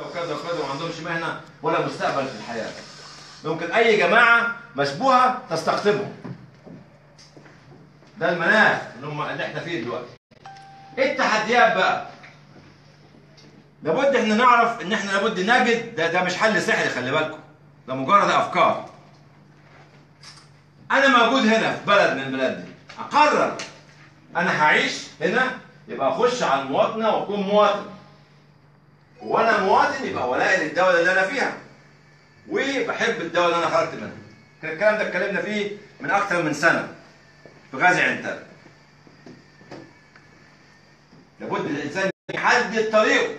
وكذا وكذا وما عندهمش مهنه ولا مستقبل في الحياه ممكن اي جماعه مشبوهه تستقطبهم ده المناخ اللي, هم اللي احنا فيه دلوقتي ايه التحديات بقى لابد احنا نعرف ان احنا لابد نجد ده, ده مش حل سحري خلي بالكم ده مجرد افكار انا موجود هنا في بلد من البلاد دي اقرر انا هعيش هنا يبقى اخش على المواطنه واكون مواطن وانا مواطن يبقى ولائي للدوله اللي انا فيها وبحب الدوله اللي انا خرجت منها كان الكلام ده اتكلمنا فيه من اكثر من سنه في غازي عنتر لابد الانسان يحدد طريقه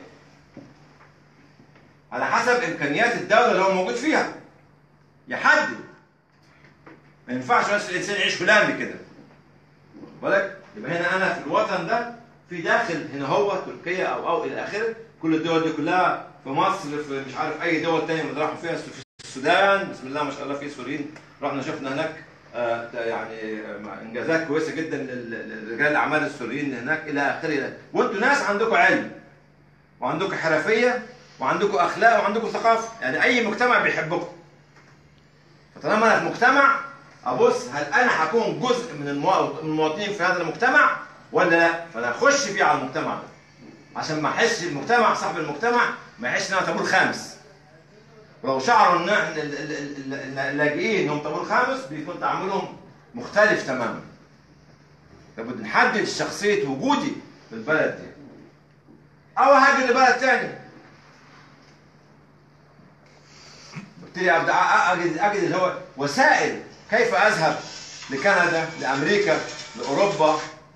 على حسب امكانيات الدوله اللي هو موجود فيها يحدد ما ينفعش بس الانسان يعيش غلامي كده بالك يبقى هنا انا في الوطن ده في داخل هنا هو تركيا او او الى اخره كل الدول دي كلها في مصر في مش عارف اي دول تانية اللي راحوا فيها في السودان بسم الله ما شاء الله في سوريين رحنا شفنا هناك آه يعني آه انجازات كويسه جدا لرجال الاعمال السوريين اللي هناك الى اخره وانتوا ناس عندكم علم وعندكم حرفيه وعندكم اخلاق وعندكم ثقافه يعني اي مجتمع بيحبكم فطالما انا في مجتمع ابص هل انا هكون جزء من المواطنين في هذا المجتمع ولا لا فانا اخش فيه على المجتمع ده عشان ما احسش المجتمع صاحب المجتمع ما يحسش ان انا طابور خامس ولو شعروا ان احنا اللاجئين انهم طابور خامس بيكون تعاملهم مختلف تماما لابد نحدد شخصيه وجودي في البلد دي او هاجر لبلد تاني ابتدي ابدا اجد اجد اللي هو وسائل كيف اذهب لكندا لامريكا لاوروبا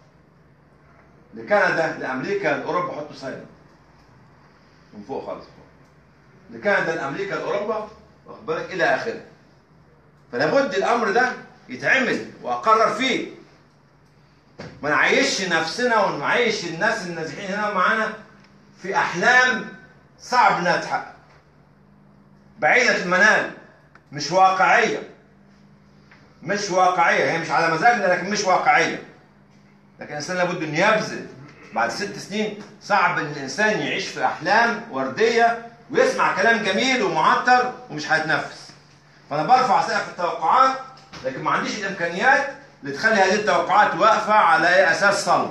لكندا لامريكا لاوروبا حطوا سايلنت من فوق خالص فوق لكندا لامريكا لاوروبا واخد بالك الى اخره فلابد الامر ده يتعمل واقرر فيه ما نعيش نفسنا ونعيش الناس النازحين هنا معانا في احلام صعب انها تتحقق بعيده المنال مش واقعيه مش واقعيه هي مش على مزاجنا لكن مش واقعيه لكن الانسان لابد انه يبذل بعد ست سنين صعب ان الانسان يعيش في احلام ورديه ويسمع كلام جميل ومعطر ومش هيتنفس فانا برفع سقف التوقعات لكن ما عنديش الامكانيات اللي تخلي هذه التوقعات واقفه على اي اساس صلب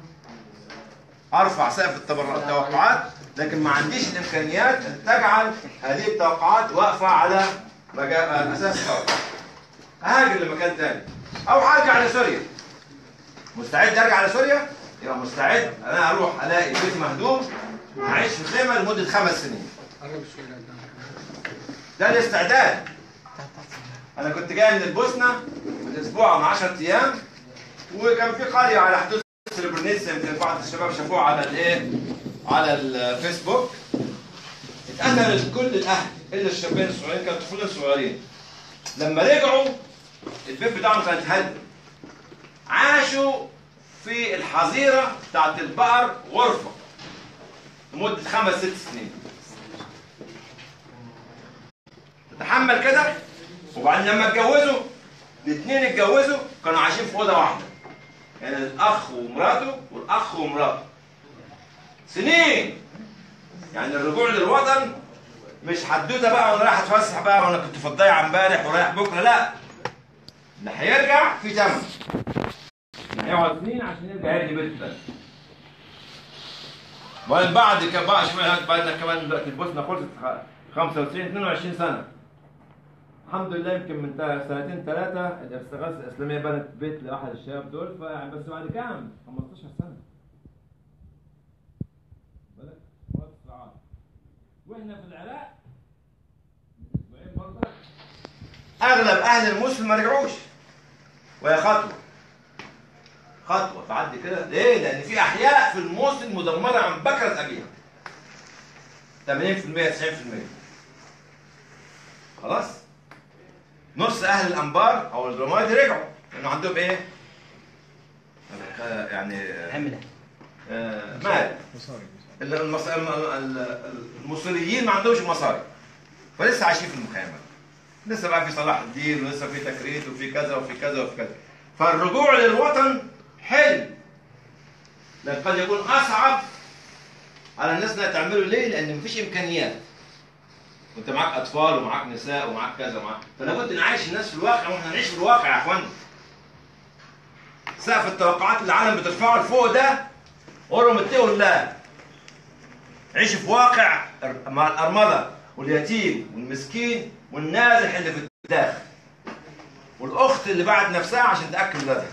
ارفع سقف التوقعات لكن ما عنديش الامكانيات اللي تجعل هذه التوقعات واقفه على اساس صلب هاجر لمكان تاني او هرجع لسوريا مستعد ارجع لسوريا يبقى مستعد انا اروح الاقي بيت مهدوم اعيش في خيمه لمده خمس سنين ده الاستعداد انا كنت جاي من البوسنه من اسبوع من 10 ايام وكان في قريه على حدود سربرنيتسا يمكن بعض الشباب شافوها على الايه على الفيسبوك اتقتل كل الاهل الا الشابين الصغيرين كانوا طفولين صغيرين لما رجعوا البيت بتاعهم كان اتهد عاشوا في الحظيره بتاعت البقر غرفه لمده خمس ست سنين تتحمل كده وبعدين لما اتجوزوا الاثنين اتجوزوا كانوا عايشين في اوضه واحده يعني الاخ ومراته والاخ ومراته سنين يعني الرجوع للوطن مش حدوته بقى وانا رايح اتفسح بقى وانا كنت في الضيعه امبارح ورايح بكره لا اللي هيرجع في تمن اللي هيقعد سنين عشان يرجع يرجع بيته تاني وبعدين بعد كم بقى شويه بعد كمان دلوقتي البوسنه خلصت 95 22 سنه الحمد لله يمكن من سنتين ثلاثه الاستغاثه الاسلاميه بنت بيت لاحد الشباب دول بس بعد كام؟ 15 سنه بالك وقت الصراعات واحنا في العراق اسبوعين برضه اغلب اهل الموصل ما رجعوش وهي خطوه خطوه تعدي كده ليه؟ لان في احياء في الموصل مدمره عن بكره ابيها 80% 90% خلاص؟ نص اهل الانبار او الرمادي رجعوا لانه عندهم ايه؟ يعني عمله آه مال المص... المصريين ما عندهمش مصاري فلسه عايشين في المخيمات لسه بقى في صلاح الدين ولسه في تكريت وفي كذا وفي كذا وفي كذا فالرجوع للوطن حلم لكن قد يكون اصعب على الناس انها تعمله ليه؟ لان مفيش امكانيات وانت معاك اطفال ومعاك نساء ومعاك كذا ومعاك فلا بد نعيش الناس في الواقع واحنا نعيش في الواقع يا اخوانا سقف التوقعات اللي العالم بترفعه لفوق ده قولوا متقوا الله عيش في واقع مع الارمله واليتيم والمسكين والنازح اللي في الداخل والاخت اللي باعت نفسها عشان تاكل ولادها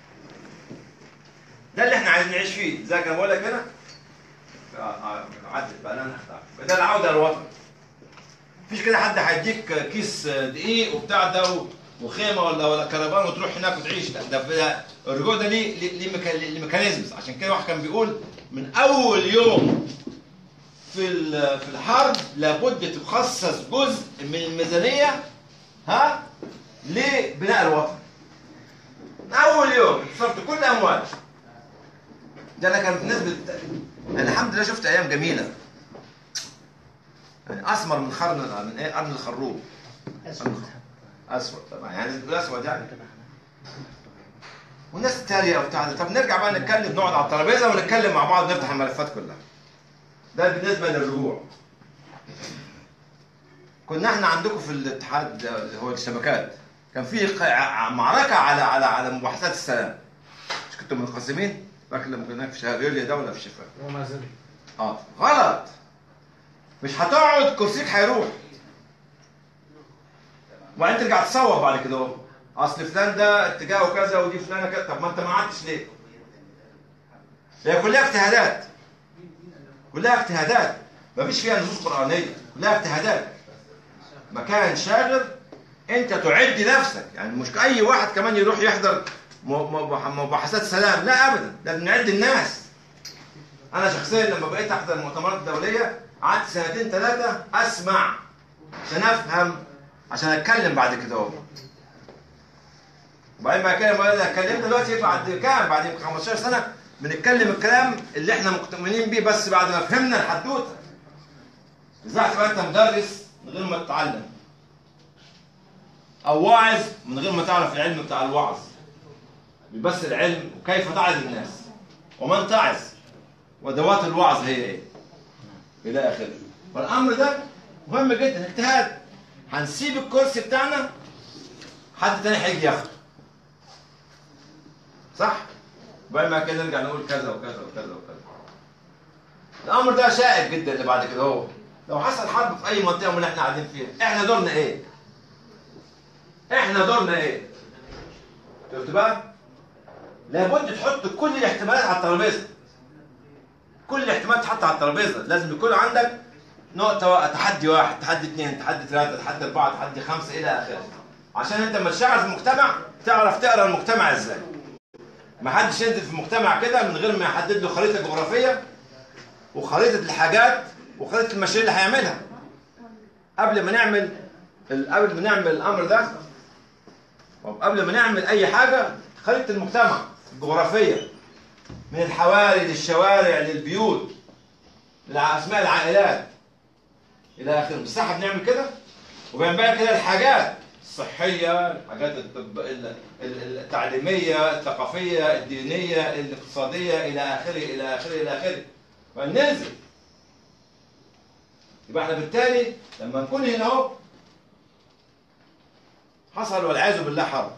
ده اللي احنا عايزين نعيش فيه زي كان بقول لك هنا آه، آه، عدت بقى انا أخدع. ده العوده للوطن مفيش كده حد هيديك كيس دقيق وبتاع ده و- وخيمه ولا ولا كرفان وتروح هناك وتعيش لا ده ده الرجوع ده ليه ليه- ليه ميكا- ليه ميكانيزمز عشان كده واحد كان بيقول من اول يوم في ال- في الحرب لابد تخصص جزء من الميزانيه ها لبناء الوطن من اول يوم صرت كل اموال ده انا كان بالنسبه انا الحمد لله شفت ايام جميله يعني اسمر من خرن من ايه قرن الخروب اسود طبعا يعني الاسود يعني والناس تتريق وبتاع ده. طب نرجع بقى نتكلم نقعد على الترابيزه ونتكلم مع بعض نفتح الملفات كلها ده بالنسبه للرجوع كنا احنا عندكم في الاتحاد اللي هو الشبكات كان في ق- معركه على على على مباحثات السلام مش كنتوا منقسمين فاكر لما كنا في شهريوليا ده ولا في الشفاء وما زال اه غلط مش هتقعد كرسيك هيروح وبعدين ترجع تصوت بعد كده اهو اصل فلان ده اتجاهه كذا ودي فلانه كذا طب ما انت ما قعدتش ليه؟ هي كلها اجتهادات كلها اجتهادات مفيش فيها نصوص قرانيه كلها اجتهادات مكان شاغر انت تعد نفسك يعني مش اي واحد كمان يروح يحضر م- م- مباحثات سلام لا ابدا لازم نعد الناس انا شخصيا لما بقيت احضر المؤتمرات الدوليه قعدت سنتين ثلاثه اسمع عشان افهم عشان اتكلم بعد كده اهو وبعدين ما اتكلم انا اتكلمت دلوقتي بعد كام بعد يمكن 15 سنه بنتكلم الكلام اللي احنا مؤمنين بيه بس بعد ما فهمنا الحدوته ازاي تبقى انت مدرس من غير ما تتعلم او واعظ من غير ما تعرف العلم بتاع الوعظ بس العلم وكيف تعظ الناس ومن تعظ وادوات الوعظ هي ايه الى اخره فالامر ده مهم جدا اجتهاد هنسيب الكرسي بتاعنا حد تاني هيجي ياخده صح وبعد ما كده نرجع نقول كذا وكذا وكذا وكذا الامر ده شائك جدا اللي بعد كده هو لو حصل حرب في اي منطقه من اللي احنا قاعدين فيها احنا دورنا ايه احنا دورنا ايه شفت بقى لابد تحط كل الاحتمالات على الترابيزه كل الاحتمالات تحط على الترابيزه لازم يكون عندك نقطه تحدي واحد تحدي اثنين تحدي ثلاثه تحدي اربعه تحدي خمسه الى اخره عشان انت لما تشتغل في المجتمع تعرف تقرا المجتمع ازاي ما حدش ينزل في المجتمع كده من غير ما يحدد له خريطه جغرافيه وخريطه الحاجات وخريطه المشاريع اللي هيعملها قبل ما نعمل ال- قبل ما نعمل الامر ده قبل ما نعمل اي حاجه خريطه المجتمع الجغرافيه من الحواري للشوارع للبيوت لاسماء العائلات الى اخره بس صح بنعمل كده وبنبين كده الحاجات الصحيه الحاجات الطب ال- ال- التعليميه الثقافيه الدينيه الاقتصاديه الى اخره الى اخره الى اخره فننزل يبقى احنا بالتالي لما نكون هنا اهو حصل والعياذ بالله حرب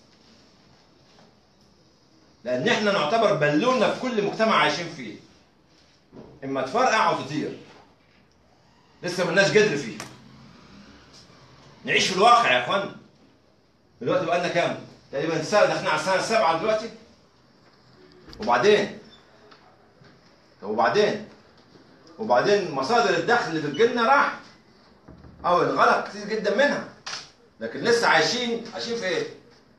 لان احنا نعتبر بالونه في كل مجتمع عايشين فيه اما تفرقع او تطير لسه ملناش جدر فيه نعيش في الواقع يا اخوانا دلوقتي بقى لنا كام تقريبا سنه داخلين على السنه السابعه دلوقتي وبعدين طب وبعدين وبعدين مصادر الدخل اللي بتجيلنا راح او انغلق كتير جدا منها لكن لسه عايشين عايشين في ايه؟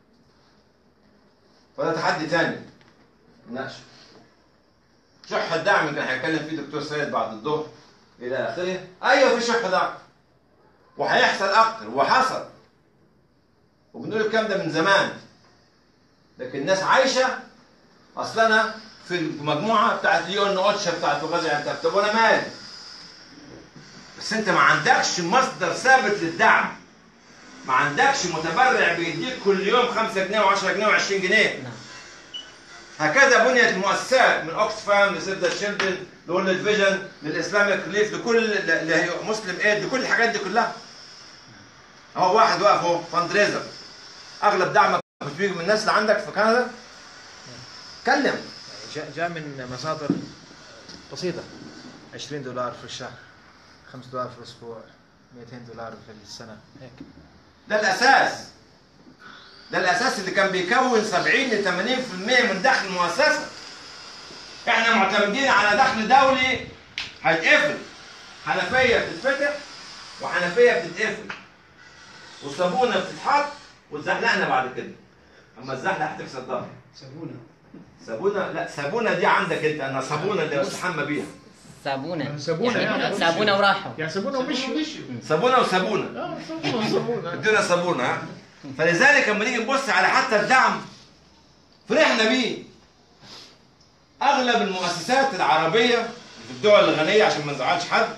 فده تحدي تاني نناقشه شح الدعم كان هيتكلم فيه دكتور سيد بعد الظهر الى اخره ايوه في شح دعم وهيحصل اكتر وحصل وبنقول الكلام ده من زمان لكن الناس عايشه اصل انا في المجموعه بتاعت اليو ان اوتشا بتاعت غزه يعني طب وانا مالي بس انت ما عندكش مصدر ثابت للدعم ما عندكش متبرع بيديك كل يوم 5 جنيه و10 جنيه و20 جنيه نعم هكذا بنيت المؤسسات من اوكسفام لسيف ذا تشيلدرن لورلد فيجن للاسلامك ريليف لكل لمسلم ايد لكل الحاجات دي كلها اهو واحد واقف اهو فاندريزر اغلب دعمك مش بيجي من الناس اللي عندك في كندا كلم جاء جاء من مصادر بسيطة 20 دولار في الشهر 5 دولار في الأسبوع 200 دولار في السنة هيك ده الاساس ده الاساس اللي كان بيكون 70 ل 80% من دخل المؤسسه احنا معتمدين على دخل دولي هيتقفل حنفيه بتتفتح وحنفيه بتتقفل والصابونه بتتحط وتزحلقنا بعد كده اما الزحلق هتكسر ظهري سابونا صابونه لا صابونه دي عندك انت انا صابونه اللي بستحمى بيها صابونه صابونة يعني يعني. صابونه وراحوا يحسبونا ومشوا صابونه وصابونه اه صابونة صابونة ادينا صابونه ها فلذلك لما نيجي نبص على حتى الدعم فرحنا بيه اغلب المؤسسات العربيه في الدول الغنيه عشان ما نزعلش حد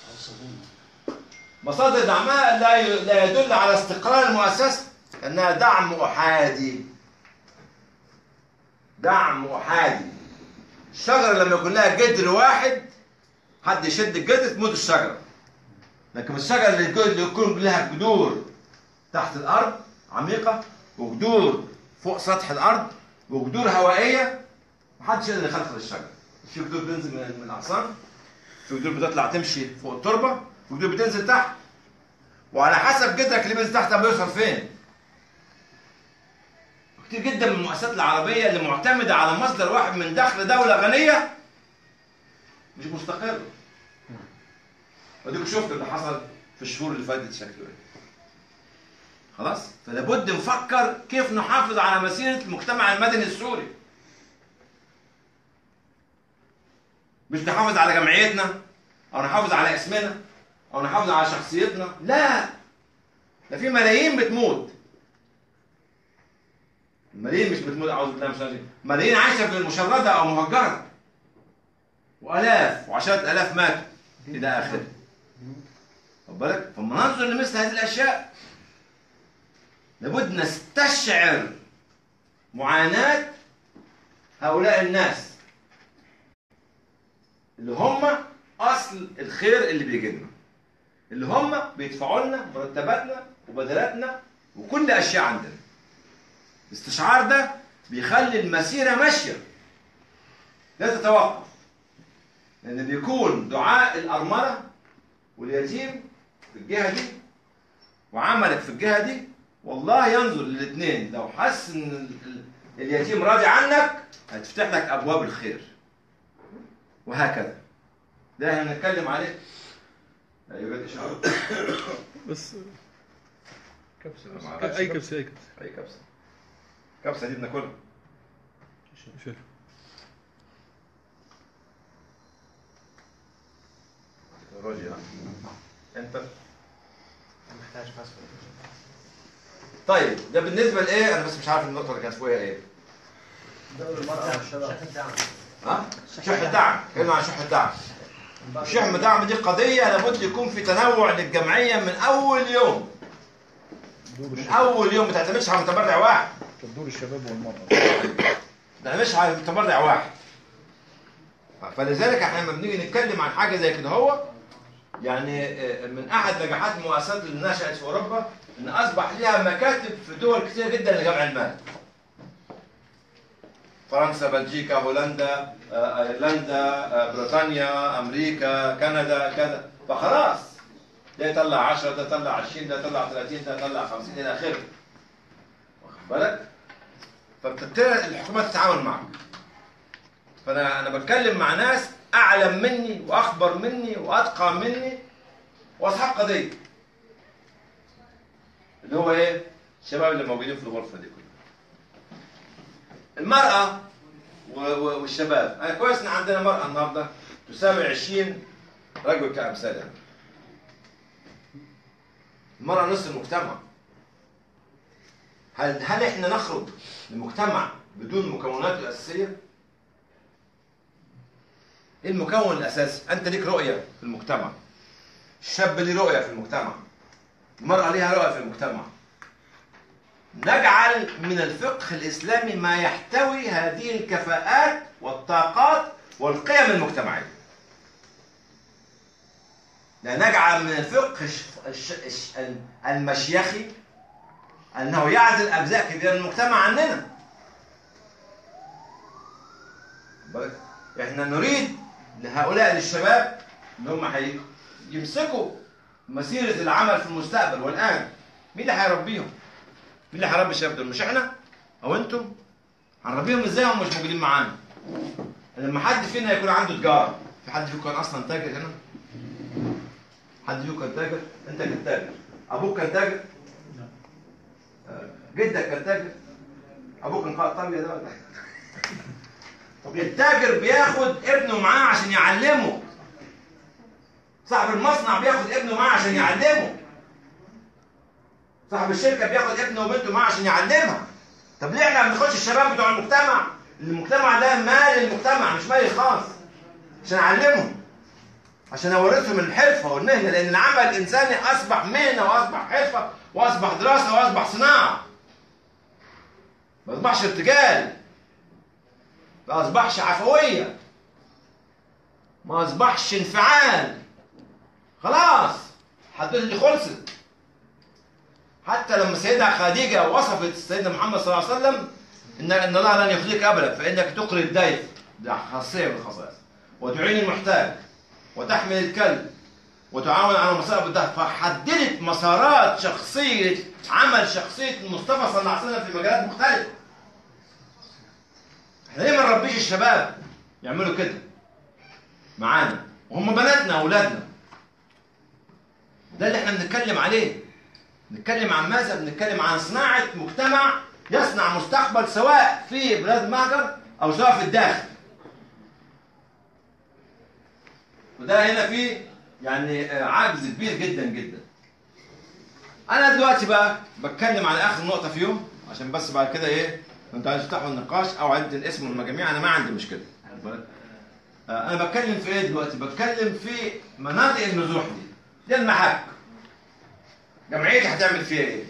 مصادر دعمها لا ي- لا يدل على استقرار المؤسسه انها دعم احادي دعم احادي الشجره لما يكون لها جذر واحد حد يشد الجذر تموت الشجره لكن الشجره اللي يكون- اللي يكون لها جذور تحت الارض عميقه وجذور فوق سطح الارض وجذور هوائيه محدش يقدر يخلخل الشجره في جذور بتنزل من من الاغصان في جذور بتطلع تمشي فوق التربه في جذور بتنزل تحت وعلى حسب جذرك اللي بينزل تحت ده بيوصل فين كتير جدا من المؤسسات العربيه اللي معتمده على مصدر واحد من دخل دوله غنيه مش مستقره وديك شفت اللي حصل في الشهور اللي فاتت شكله ايه خلاص فلابد نفكر كيف نحافظ على مسيره المجتمع المدني السوري مش نحافظ على جمعيتنا او نحافظ على اسمنا او نحافظ على شخصيتنا لا ده في ملايين بتموت ملايين مش بتموت اعوذ بالله من الشيطان الرجيم ملايين عايشه في المشرده او مهجره والاف وعشرات الاف ماتوا الى اخره خد بالك فلما ننظر لمثل هذه الاشياء لابد نستشعر معاناه هؤلاء الناس اللي هم اصل الخير اللي بيجي لنا اللي هم بيدفعوا لنا مرتباتنا وبدلاتنا وكل اشياء عندنا الاستشعار ده بيخلي المسيره ماشيه لا تتوقف لان بيكون دعاء الارمله واليتيم في الجهه دي وعملك في الجهه دي والله ينظر للاثنين لو حس ان ال- ال- اليتيم راضي عنك هتفتح لك ابواب الخير وهكذا ده احنا هنتكلم عليه لا يوجد اشاره بس ما أعرفش. اي كبسه اي كبسه اي كبسه كبسه دي بناكلها شوف تكنولوجيا انت محتاج باسورد طيب ده بالنسبه لايه انا بس مش عارف النقطه اللي كانت فوقها ايه دور المرأة والشباب ها شح الدعم كلمه عن شح الدعم شح الدعم دي قضيه لابد يكون في تنوع للجمعيه من اول يوم دور من الشباب اول يوم ما تعتمدش على متبرع واحد دور الشباب والمرأة ما تعتمدش على متبرع واحد فلذلك احنا لما بنيجي نتكلم عن حاجه زي كده هو يعني آه، من احد نجاحات المؤسسات اللي نشات في اوروبا ان اصبح ليها مكاتب في دول كتير جدا لجمع المال فرنسا بلجيكا هولندا آه، ايرلندا آه، بريطانيا امريكا كندا كذا فخلاص ده يطلع 10 ده يطلع 20 ده يطلع 30 ده يطلع 50 الى اخره واخد بالك فبتبتدي الحكومات تتعاون معك فانا انا بتكلم مع ناس اعلم مني واخبر مني واتقى مني واصحاب قضيه اللي هو ايه الشباب اللي موجودين في الغرفه دي كلها المراه و- و- والشباب انا كويس ان عندنا مراه النهارده تساوي 20 رجل كامثالها المراه نصف المجتمع هل هل احنا نخرج لمجتمع بدون مكوناته الاساسيه؟ ايه المكون الاساسي؟ انت ليك رؤيه في المجتمع. الشاب ليه رؤيه في المجتمع. المراه ليها رؤيه في المجتمع. نجعل من الفقه الإسلامي ما يحتوي هذه الكفاءات والطاقات والقيم المجتمعية لا نجعل من الفقه الش- الش- الش- المشيخي أنه يعزل أجزاء كبيرة من المجتمع عننا بالك؟ احنا نريد لهؤلاء الشباب اللي هم هي- يمسكوا مسيرة العمل في المستقبل والآن مين اللي هيربيهم؟ مين اللي هيربي الشباب دول؟ مش احنا؟ أو أنتم؟ هنربيهم ازاي هم مش موجودين معانا؟ لما حد فينا يكون عنده تجارة، في حد فيكم كان أصلا تاجر هنا؟ حد فيكم كان تاجر؟ أنت كنت تاجر، أبوك كان تاجر؟ آه، جدك كان تاجر؟ أبوك كان قائد طلبية ده ولا إيه؟ التاجر بياخد ابنه معاه عشان يعلمه صاحب المصنع بياخد ابنه معاه عشان يعلمه صاحب الشركه بياخد ابنه وبنته معاه عشان يعلمها طب ليه احنا ما بناخدش الشباب بتوع المجتمع المجتمع ده مال المجتمع مش مالي خاص عشان اعلمهم عشان اورثهم الحرفه والمهنه لان العمل الانساني اصبح مهنه واصبح حرفه واصبح دراسه واصبح صناعه ما اصبحش ارتجال ما اصبحش عفويه ما اصبحش انفعال خلاص حدوته دي خلصت حتى لما سيدة خديجة وصفت سيدنا محمد صلى الله عليه وسلم إن إن الله لن يخزيك أبدا فإنك تقري الضيف ده خاصية من الخصائص وتعين المحتاج وتحمل الكلب وتعاون على مصائب الدهر فحددت مسارات شخصية عمل شخصية المصطفى صلى الله عليه وسلم في مجالات مختلفة احنا ليه ما نربيش الشباب يعملوا كده معانا وهم بناتنا واولادنا ده اللي احنا بنتكلم عليه بنتكلم عن ماذا بنتكلم عن صناعه مجتمع يصنع مستقبل سواء في بلاد المهجر او سواء في الداخل وده هنا فيه يعني آه، عجز كبير جدا جدا انا دلوقتي بقى بتكلم على اخر نقطه فيهم عشان بس بعد كده ايه انتوا عايزين تفتحوا النقاش او عايزين تنقسموا المجاميع انا ما عندي مشكله واخد بالك؟ آه، انا بتكلم في ايه دلوقتي بتكلم في مناطق النزوح دي دي المحك جمعيتي هتعمل فيها ايه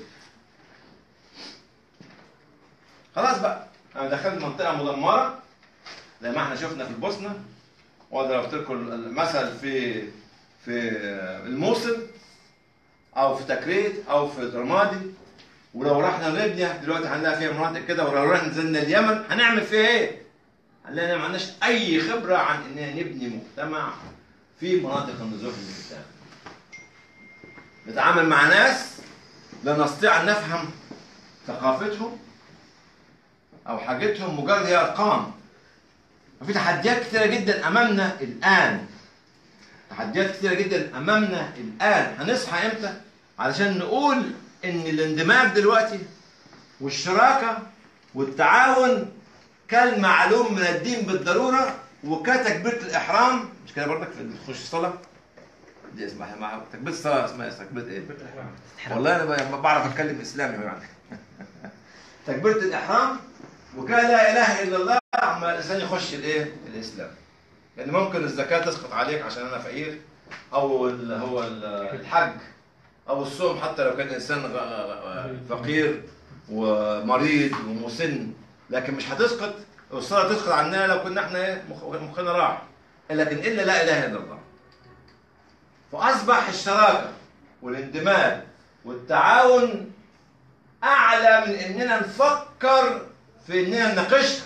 خلاص بقى انا دخلت منطقه مدمره زي ما احنا شفنا في البوسنه وضربت لكم المثل في في الموصل او في تكريت او في رمادي ولو رحنا ليبيا دلوقتي هنلاقي فيها مناطق كده ولو رحنا نزلنا اليمن هنعمل فيها ايه؟ هنلاقي ما عندناش اي خبره عن اننا نبني مجتمع في مناطق النزوح اللي قدام. نتعامل مع ناس لا نستطيع ان نفهم ثقافتهم او حاجتهم مجرد هي ارقام. وفي تحديات كثيره جدا امامنا الان. تحديات كثيره جدا امامنا الان هنصحى امتى؟ علشان نقول ان الاندماج دلوقتي والشراكه والتعاون كالمعلوم من الدين بالضروره وكتكبيره الاحرام مش كده برضك في تخش الصلاه دي اسمها مع تكبيره الصلاه اسمها تكبيره ايه؟ والله انا ب- بعرف اتكلم اسلامي يعني تكبيره الاحرام وكان لا اله الا الله اما الانسان يخش الايه؟ الاسلام لان ممكن الزكاه تسقط عليك عشان انا فقير او ال- هو ال- الحج او الصوم حتى لو كان انسان غ- غ- فقير ومريض ومسن لكن مش هتسقط الصلاه تسقط عننا لو كنا احنا ايه مخ- مخنا راح لكن الا لا اله الا الله فاصبح الشراكه والاندماج والتعاون اعلى من اننا نفكر في اننا نناقشها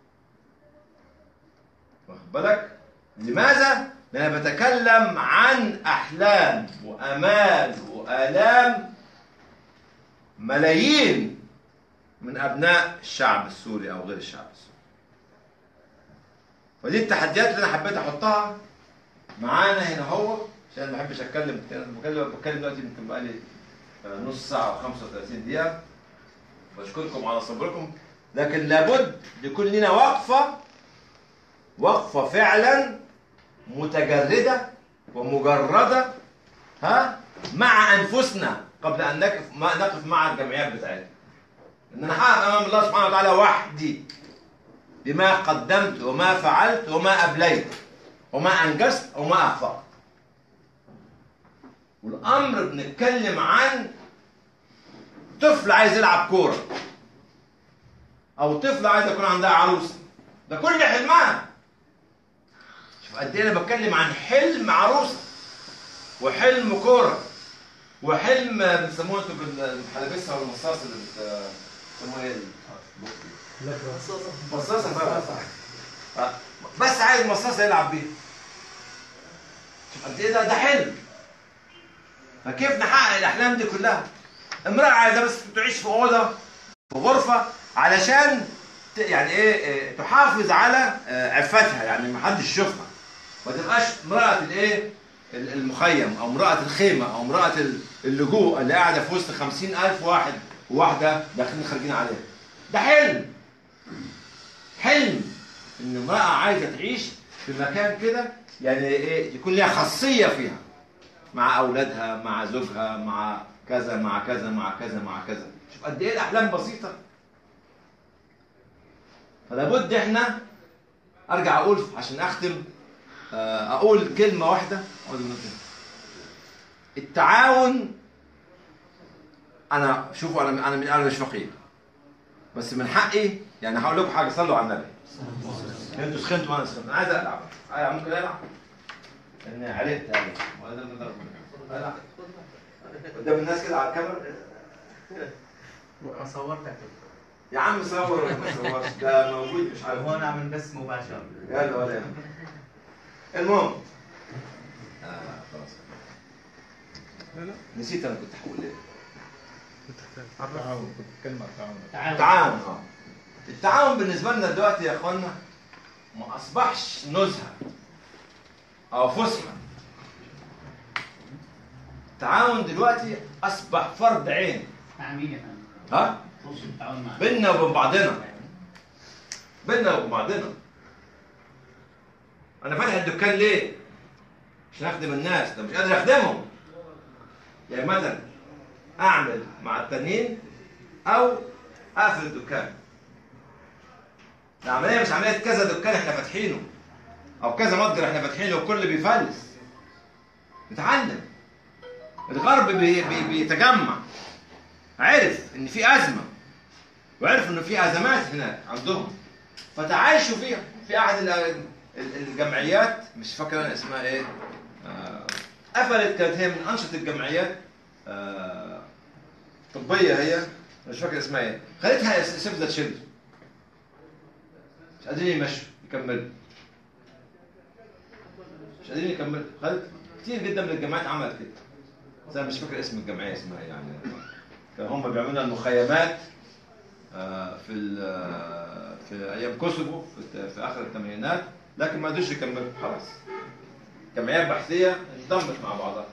واخد بالك لماذا لأن أنا بتكلم عن أحلام وأمال وآلام ملايين من أبناء الشعب السوري أو غير الشعب السوري ودي التحديات اللي أنا حبيت أحطها معانا هنا هو عشان ما بحبش أتكلم كتير. أنا بتكلم بتكلم دلوقتي يمكن بقالي آه، نص ساعة و35 دقيقة بشكركم على صبركم لكن لابد يكون لنا وقفة وقفة فعلا متجردة ومجردة ها مع أنفسنا قبل أن نقف ما نقف مع الجمعيات بتاعتنا إن أنا هقف أمام الله سبحانه وتعالى وحدي بما قدمت وما فعلت وما أبليت وما أنجزت وما أخفقت والأمر بنتكلم عن طفل عايز يلعب كوره او طفل عايز يكون عندها عروسه ده كل حلمها شوف قد ايه انا بتكلم عن حلم عروسه وحلم كوره وحلم بتسموه انتوا بالحلبسه والمصاص اللي بت- بتسموها ايه؟ مصاصه بقى آه، بس عايز مصاصه يلعب بيها شوف قد ايه ده ده حلم فكيف نحقق الاحلام دي كلها امراه عايزه بس تعيش في اوضه في غرفه علشان ت- يعني ايه إيه، تحافظ على آه، عفتها يعني ما حدش يشوفها ما تبقاش امراه الايه ال- المخيم او امراه الخيمه او امراه ال- اللجوء اللي قاعده في وسط خمسين الف واحد وواحده داخلين خارجين عليها ده حلم حلم ان امراه عايزه تعيش في مكان كده يعني ايه يكون ليها خاصيه فيها مع اولادها مع زوجها مع كذا مع كذا مع كذا مع كذا شوف قد ايه الاحلام بسيطه فلا بد احنا ارجع اقول عشان اختم آه، اقول كلمه واحده أقول من كده. التعاون انا شوفوا انا انا انا مش فقير بس من حقي يعني هقول لكم حاجه صلوا على النبي انتوا سخنتوا وانا سخنت انا عايز العب عايز ممكن العب اني عرفت هذا وهذا من ضرب العب قدام الناس كده على الكاميرا صورتك يا عم صور ولا ما تصورش ده موجود مش عارف هون عم بس مباشر يلا ولا يهمك. المهم آه خلاص لا لا نسيت انا كنت هقول ايه تعاون كنت بتكلم عن التعاون التعاون اه التعاون بالنسبه لنا دلوقتي يا اخوانا ما اصبحش نزهه او فسحه التعاون دلوقتي اصبح فرض عين مع مين يا فندم؟ ها توصل التعاون مع بيننا وبين بعضنا بيننا وبين بعضنا انا فاتح الدكان ليه عشان اخدم الناس ده مش قادر اخدمهم يعني مثلا اعمل مع التانيين او اقفل الدكان العمليه مش عمليه كذا دكان احنا فاتحينه او كذا متجر احنا فاتحينه والكل بيفلس نتعلم الغرب بي بي بيتجمع عرف ان في ازمه وعرف انه في ازمات هناك عندهم فتعايشوا فيها في احد ال- ال- الجمعيات مش فاكر انا اسمها ايه آه، قفلت كانت هي من انشط الجمعيات آه، طبيه هي مش فاكر اسمها ايه خلتها سيف ذا تشيلدرن مش قادرين يمشوا يكملوا مش قادرين يكملوا خلت كتير جدا من الجامعات عملت كده بس انا مش فاكر اسم الجمعيه اسمها إيه يعني كان هم بيعملوا المخيمات آه، في ال- آه، في ايام كوسوفو في, في اخر الثمانينات لكن ما قدروش يكملوا خلاص جمعيات بحثيه انضمت مع بعضها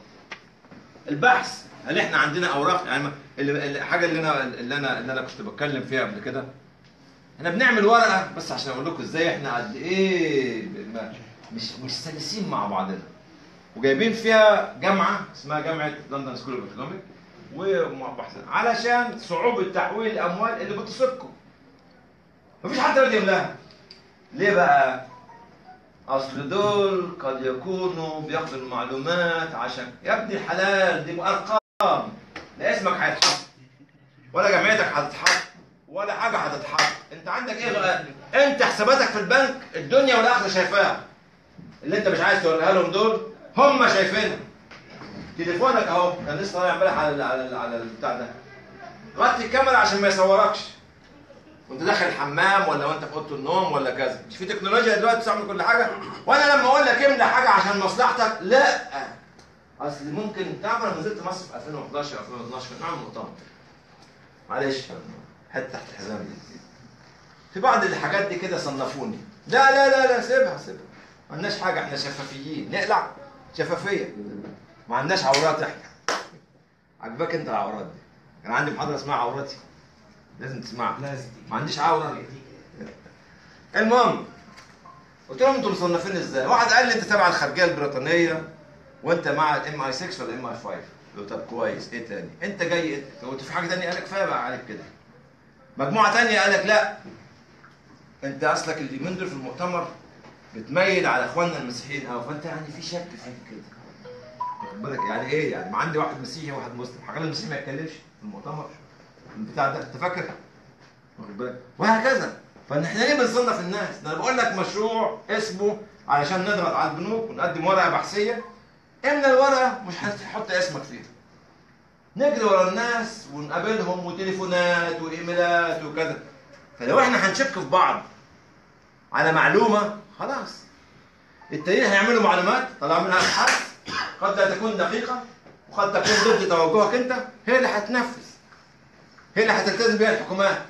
البحث هل احنا عندنا اوراق يعني ما- اللي- الحاجه اللي انا اللي انا اللي انا كنت بتكلم فيها قبل كده احنا بنعمل ورقه بس عشان اقول لكم ازاي احنا قد ايه ما- مش مش سلسين مع بعضنا وجايبين فيها جامعه اسمها جامعه لندن سكول اوف ايكونوميك وبحث علشان صعوبه تحويل الاموال اللي بتصيبكم مفيش حد راضي يملاها ليه بقى اصل دول قد يكونوا بياخدوا المعلومات عشان يا ابني الحلال دي بارقام لا اسمك هيتحط ولا جمعيتك هتتحط ولا حاجه هتتحط انت عندك ايه بقى انت حساباتك في البنك الدنيا والاخره شايفاها اللي انت مش عايز توريها لهم دول هم شايفينها تليفونك اهو كان لسه طالع امبارح على ال- على ال- على البتاع ده غطي الكاميرا عشان ما يصوركش وانت داخل الحمام ولا وانت في اوضه النوم ولا كذا مش في تكنولوجيا دلوقتي تعمل كل حاجه وانا لما اقول لك املى حاجه عشان مصلحتك لا اصل ممكن تعرف انا نزلت مصر في 2011 2012 كان نعمل مؤتمر معلش حته تحت الحزام دي في بعض الحاجات دي كده صنفوني لا لا لا لا سيبها سيبها ما عندناش حاجه احنا شفافيين نقلع شفافيه ما عندناش عورات احنا عجباك انت العورات دي كان عندي محاضره اسمها عوراتي لازم تسمعها لازم ما عنديش عوره المهم قلت لهم انتوا مصنفين ازاي؟ واحد قال لي انت تبع الخارجيه البريطانيه وانت مع الام اي 6 ولا ام اي 5 قلت له طب كويس ايه تاني؟ انت جاي إيه؟ قلت في حاجه تانيه قال لك كفايه بقى عليك كده مجموعه تانيه قال لك لا انت اصلك اليومين دول في المؤتمر بتميل على اخواننا المسيحيين او فانت يعني في شك فيك كده واخد بالك يعني ايه يعني ما عندي واحد مسيحي وواحد مسلم حاجه المسيحي ما يتكلمش في المؤتمر البتاع ده انت فاكر؟ واخد بالك؟ وهكذا فاحنا ليه بنصنف الناس؟ ده انا بقول لك مشروع اسمه علشان نضغط على البنوك ونقدم ورقه بحثيه املى الورقه مش هتحط اسمك فيها نجري ورا الناس ونقابلهم وتليفونات وايميلات وكذا فلو احنا هنشك في بعض على معلومه خلاص التانيين هيعملوا معلومات طلع منها ابحاث قد لا تكون دقيقه وقد تكون ضد توجهك انت هي اللي هتنفذ هي اللي هتلتزم بيها الحكومات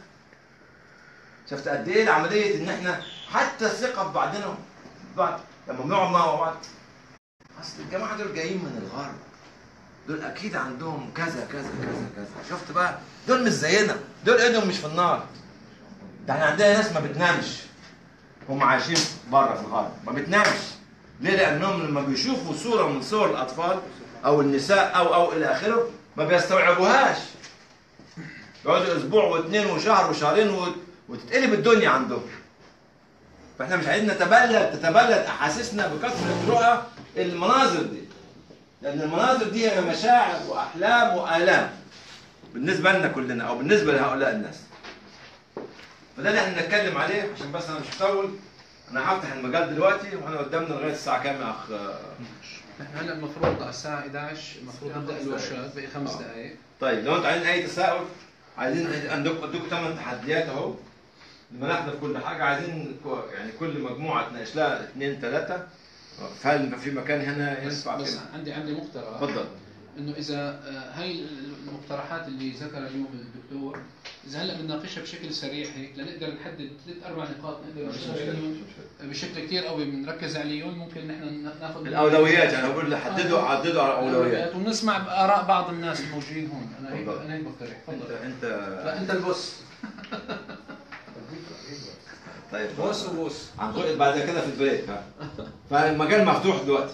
شفت قد ايه العمليه ان احنا حتى الثقه في بعضنا بعض لما بنقعد مع بعض اصل الجماعه دول جايين من الغرب دول اكيد عندهم كذا كذا كذا كذا شفت بقى دول مش زينا دول ايدهم مش في النار ده احنا عندنا ناس ما بتنامش هم عايشين بره في الغرب ما بتنامش ليه لانهم لما بيشوفوا صوره من صور الاطفال او النساء او او الى اخره ما بيستوعبوهاش يقعدوا اسبوع واثنين وشهر وشهرين وت- وتتقلب الدنيا عندهم فاحنا مش عايزين نتبلد تتبلد احاسيسنا بكثره رؤى المناظر دي لان المناظر دي هي مشاعر واحلام والام بالنسبه لنا كلنا او بالنسبه لهؤلاء الناس فده اللي احنا بنتكلم عليه عشان بس انا مش هطول انا هفتح المجال دلوقتي واحنا قدامنا لغايه الساعه كام يا اخ احنا هلا المفروض على الساعة 11 المفروض نبدا الورشات باقي خمس آه. دقائق طيب لو انتوا عايزين اي تساؤل عايزين عندكم عندكم ثمان تحديات اهو لما نحضر كل حاجه عايزين كو- يعني كل مجموعه تناقش لها اثنين ثلاثه فهل في مكان هنا بس, ينفع بس كده؟ عندي عندي مقترح اتفضل انه اذا آه، هاي المقترحات اللي ذكرها اليوم الدكتور اذا هلا بنناقشها بشكل سريع هيك لنقدر نحدد ثلاث اربع نقاط نقدر نشتغل عليهم بشكل كثير قوي بنركز عليهم ممكن نحن ناخذ الاولويات انا بقول حددوا حددوا على الاولويات ونسمع اراء بعض الناس الموجودين هون انا هيك تفضل. انا هيك بقترح انت تفضل انت لا انت البوس طيب بوس وبوس هنخش بعد كده في البريك ها فالمجال مفتوح دلوقتي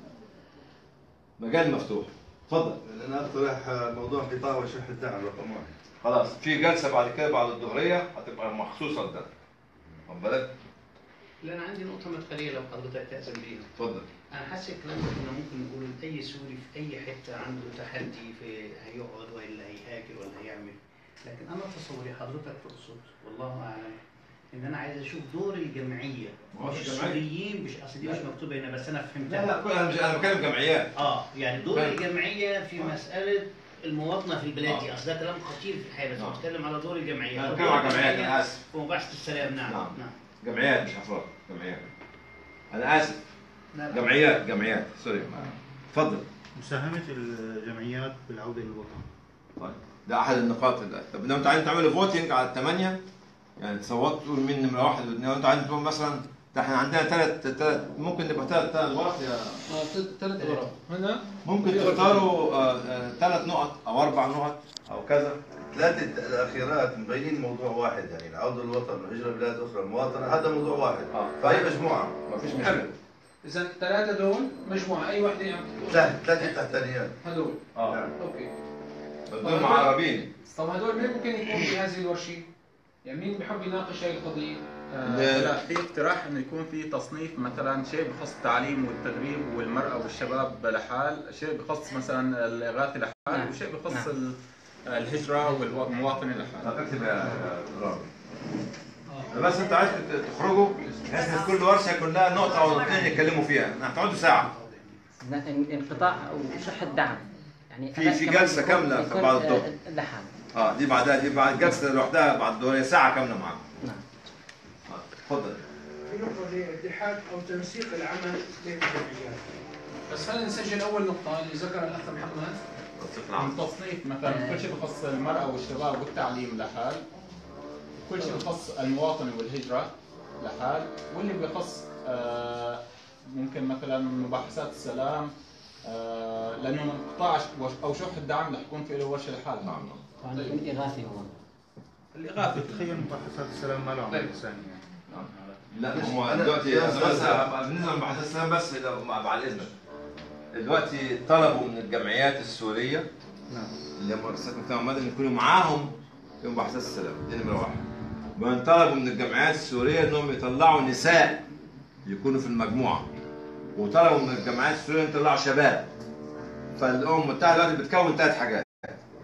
مجال مفتوح اتفضل انا اقترح موضوع قطاع وشح الدعم رقم واحد خلاص في جلسه بعد كده بعد الظهريه هتبقى مخصوصه لده واخد بالك؟ لا انا عندي نقطه مدخليه لو حضرتك تاذن بيها اتفضل انا حاسس الكلام ده كنا ممكن نقول اي سوري في اي حته عنده تحدي في هيقعد ولا هيهاجر ولا هيعمل لكن انا تصوري حضرتك تقصد والله اعلم ان انا عايز اشوف دور الجمعيه ما هو مش في جمعية. السوريين مش اصل دي مش مكتوبه هنا بس انا فهمتها لا لا كل- انا مش انا بتكلم جمعيات اه يعني دور فاهم. الجمعيه في مساله المواطنه في البلاد دي آه. اصل ده كلام خطير في الحياه بس آه. بتكلم على دور الجمعيه انا دور بتكلم على جمعيات الجمعية انا اسف في مباحثه السلام نعم نعم. نعم جمعيات مش افراد جمعيات انا اسف لا لا. جمعيات جمعيات سوري اتفضل مساهمة الجمعيات بالعودة للوطن طيب ده احد النقاط اللي طب لو انتوا عايزين تعملوا فوتنج على الثمانيه يعني تصوتوا تقول مين نمره واحد واثنين لو انتوا عايزين تقول مثلا ده احنا عندنا ثلاث ثلاث ممكن نبقى ثلاث ثلاث ورق يا اه ثلاث ورق هنا ممكن تختاروا ثلاث نقط او اربع نقط او كذا ثلاثة الأخيرات مبينين موضوع واحد يعني العودة للوطن والهجرة لبلاد أخرى المواطنة هذا موضوع واحد آه. فهي مجموعة ما فيش مشكله اذا الثلاثه دول مجموعه اي وحده يعني ثلاث ثلاثة تحتانيات هدول اه نعم. اوكي بدهم معربين طب هدول مين ممكن يكون في هذه الورشه؟ يعني مين بحب يناقش هاي القضيه؟ آه، لا في اقتراح انه يكون في تصنيف مثلا شيء بخص التعليم والتدريب والمراه والشباب لحال، شيء بخص مثلا الاغاثه لحال، نعم. وشيء بخص نعم. ال- الهجره والمواطنه لحال. طب اكتب يا رامي بس انت عايز تخرجوا بحيث ان كل ورشه كلها نقطه او اثنين يتكلموا فيها هتقعدوا ساعه ان- انقطاع او شح الدعم يعني في- أنا في كمان جلسة يكون- كاملة في يكون، بعض آه، الدول. لحال اه دي بعدها دي بعد جلسه لوحدها بعد الظهريه ساعه كامله معاهم نعم آه، اتفضل في نقطة لاتحاد أو تنسيق العمل بين الجمعيات. بس خلينا نسجل اول نقطه اللي ذكرها الاخ محمد عن تصنيف مثلا كل شيء بخص المراه والشباب والتعليم لحال، كل شيء بخص المواطنه والهجره لحال، واللي بخص آه، ممكن مثلا مباحثات السلام آه، لانه قطاع او شح الدعم رح يكون في له ورشه لحالها. نعم طبعا يكون اغاثي هون الاغاثه تخيل مباحثات السلام ما له عمل طيب. إنساني لا بس هو أنا- دلوقتي بس- بس بالنسبه لمباحثات السلام بس لو- مع- بعد اذنك دلوقتي طلبوا من الجمعيات السوريه نعم اللي هم مؤسسات المجتمع المدني يكونوا معاهم في مباحثات السلام دي نمره واحد وان طلبوا من الجمعيات السوريه انهم يطلعوا نساء يكونوا في المجموعه وطلبوا من الجمعيات السوريه ان يطلعوا شباب فالامم المتحده دلوقتي بتكون ثلاث حاجات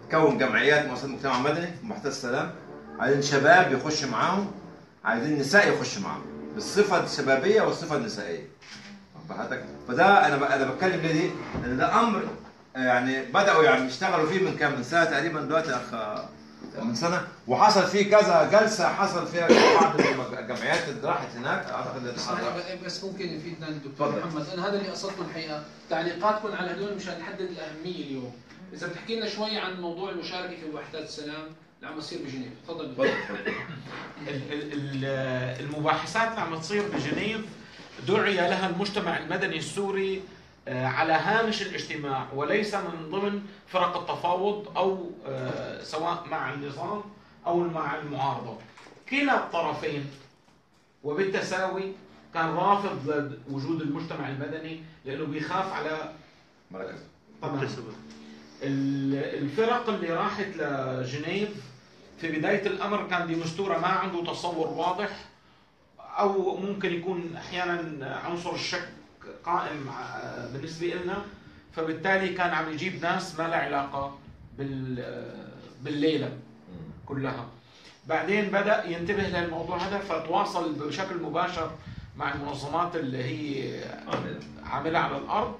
تكون جمعيات مؤسسات مجتمع مدني في محيط السلام عايزين شباب يخش معاهم عايزين نساء يخش معاهم بالصفه الشبابيه والصفه النسائيه واخد حضرتك؟ فده انا ب- انا بتكلم ليه دي؟ لان ده امر يعني بداوا يعني يشتغلوا فيه من كام من سنه تقريبا دلوقتي يا اخ من سنه وحصل فيه كذا جلسه حصل فيها بعض الجمعيات اللي راحت هناك اعتقد إن حضرتك- بس ممكن يفيدنا الدكتور تفضل. محمد انا هذا اللي قصدته الحقيقه تعليقاتكم على هدول مشان نحدد الاهميه اليوم اذا بتحكي لنا شوي عن موضوع المشاركه في وحدات السلام اللي عم يصير بجنيف تفضل تفضل تفضل. ال- ال- ال- المباحثات اللي عم تصير بجنيف دعي لها المجتمع المدني السوري آه، على هامش الاجتماع وليس من ضمن فرق التفاوض او آه، سواء مع النظام او مع المعارضه. كلا الطرفين وبالتساوي كان رافض لوجود المجتمع المدني لانه بيخاف على مركز طبعا مكتسبة. ال- الفرق اللي راحت لجنيف في بداية الأمر كان دي مستورة ما عنده تصور واضح أو ممكن يكون أحيانا عنصر الشك قائم ع- بالنسبة لنا فبالتالي كان عم يجيب ناس ما لها علاقة بال بالليلة كلها بعدين بدأ ينتبه للموضوع هذا فتواصل بشكل مباشر مع المنظمات اللي هي عاملة على الأرض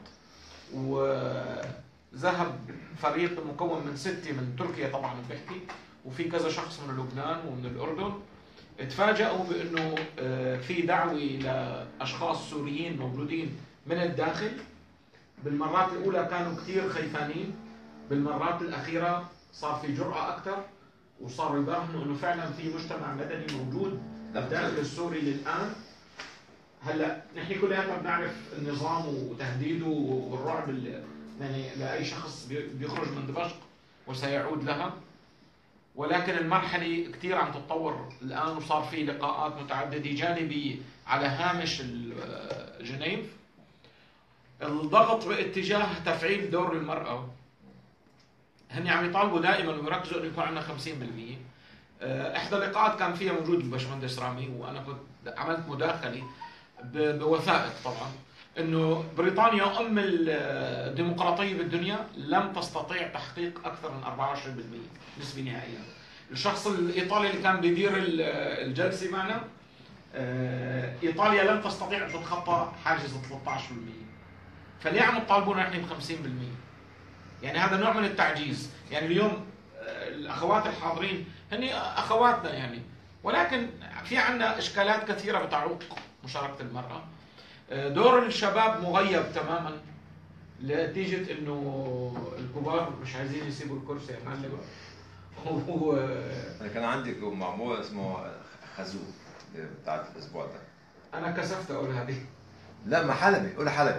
وذهب فريق مكون من ستة من تركيا طبعا بحكي وفي كذا شخص من لبنان ومن الأردن تفاجأوا بأنه آه، في دعوة لأشخاص سوريين موجودين من الداخل بالمرات الأولى كانوا كثير خيفانين بالمرات الأخيرة صار في جرأة أكثر وصاروا يبرهنوا أنه فعلا في مجتمع مدني موجود بالداخل السوري للآن هلا نحن كلياتنا بنعرف النظام وتهديده والرعب اللي يعني لاي شخص بي- بيخرج من دمشق وسيعود لها ولكن المرحله كثير عم تتطور الان وصار في لقاءات متعدده جانبيه على هامش ال- جنيف الضغط باتجاه تفعيل دور المراه هن عم يطالبوا دائما ويركزوا انه يكون عندنا 50% آه، احدى اللقاءات كان فيها موجود الباشمهندس رامي وانا كنت عملت مداخله ب- بوثائق طبعا انه بريطانيا ام الديمقراطيه بالدنيا لم تستطيع تحقيق اكثر من 24% نسبه نهائيه. الشخص الايطالي اللي كان بيدير ال- الجلسه معنا آه، ايطاليا لم تستطيع ان تتخطى حاجز ال 13%. فليه عم تطالبونا نحن ب 50%؟ يعني هذا نوع من التعجيز، يعني اليوم آه، الاخوات الحاضرين هن اخواتنا يعني ولكن في عندنا اشكالات كثيره بتعوق مشاركه المراه. آه، دور الشباب مغيب تماما نتيجه انه الكبار مش عايزين يسيبوا الكرسي يا معلم و انا كان عندي معمول اسمه خازوق بتاعت الاسبوع ده انا كسفت اقول هذه لا ما حلبي قول حلبي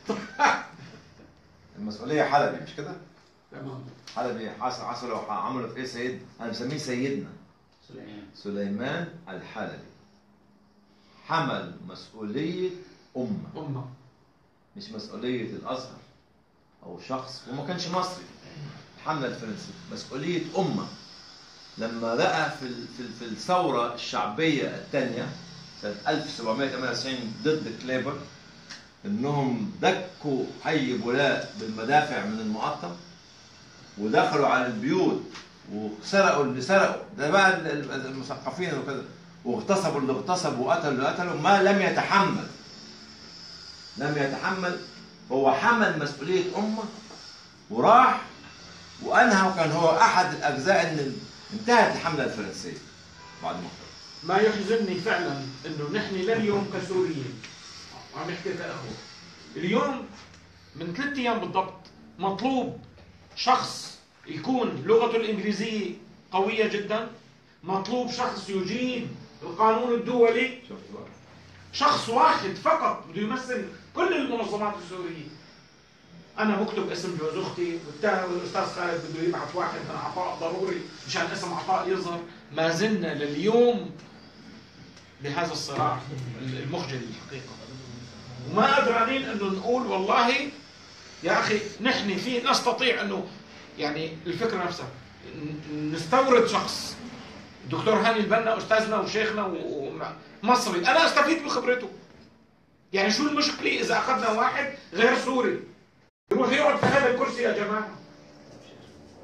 المسؤوليه حلبي مش كده؟ تمام حلبي حصل حصلوا عملوا في ايه سيد انا مسميه سيدنا سليمان سليمان الحلبي حمل مسؤوليه امه امه مش مسؤوليه الازهر او شخص وما كانش مصري الحمله الفرنسيه مسؤوليه امه لما لقى في ال- في ال- في الثوره الشعبيه الثانيه سنه 1798 ضد كليبر انهم دكوا حي بولاء بالمدافع من المقطم ودخلوا على البيوت وسرقوا اللي سرقوا ده بقى ال- ال- المثقفين وكذا واغتصبوا اللي اغتصبوا وقتلوا اللي قتلوا ما لم يتحمل لم يتحمل هو حمل مسؤولية أمة وراح وأنهى وكان هو أحد الأجزاء إن انتهت الحملة الفرنسية بعد ما ما يحزنني فعلا انه نحن لليوم كسوريين وعم نحكي كاخوه اليوم من ثلاث ايام بالضبط مطلوب شخص يكون لغته الانجليزيه قويه جدا مطلوب شخص يجيد القانون الدولي شخص واحد فقط بده يمثل كل المنظمات السوريه انا بكتب اسم جوز اختي والثاني والاستاذ خالد بده يبعث واحد من عطاء ضروري مشان اسم عطاء يظهر ما زلنا لليوم بهذا الصراع المخجل الحقيقه وما قدرانين انه نقول والله يا اخي نحن في نستطيع انه يعني الفكره نفسها ن- نستورد شخص الدكتور هاني البنا استاذنا وشيخنا ومصري انا استفيد من خبرته يعني شو المشكله اذا اخذنا واحد غير سوري يروح يقعد في هذا الكرسي يا جماعه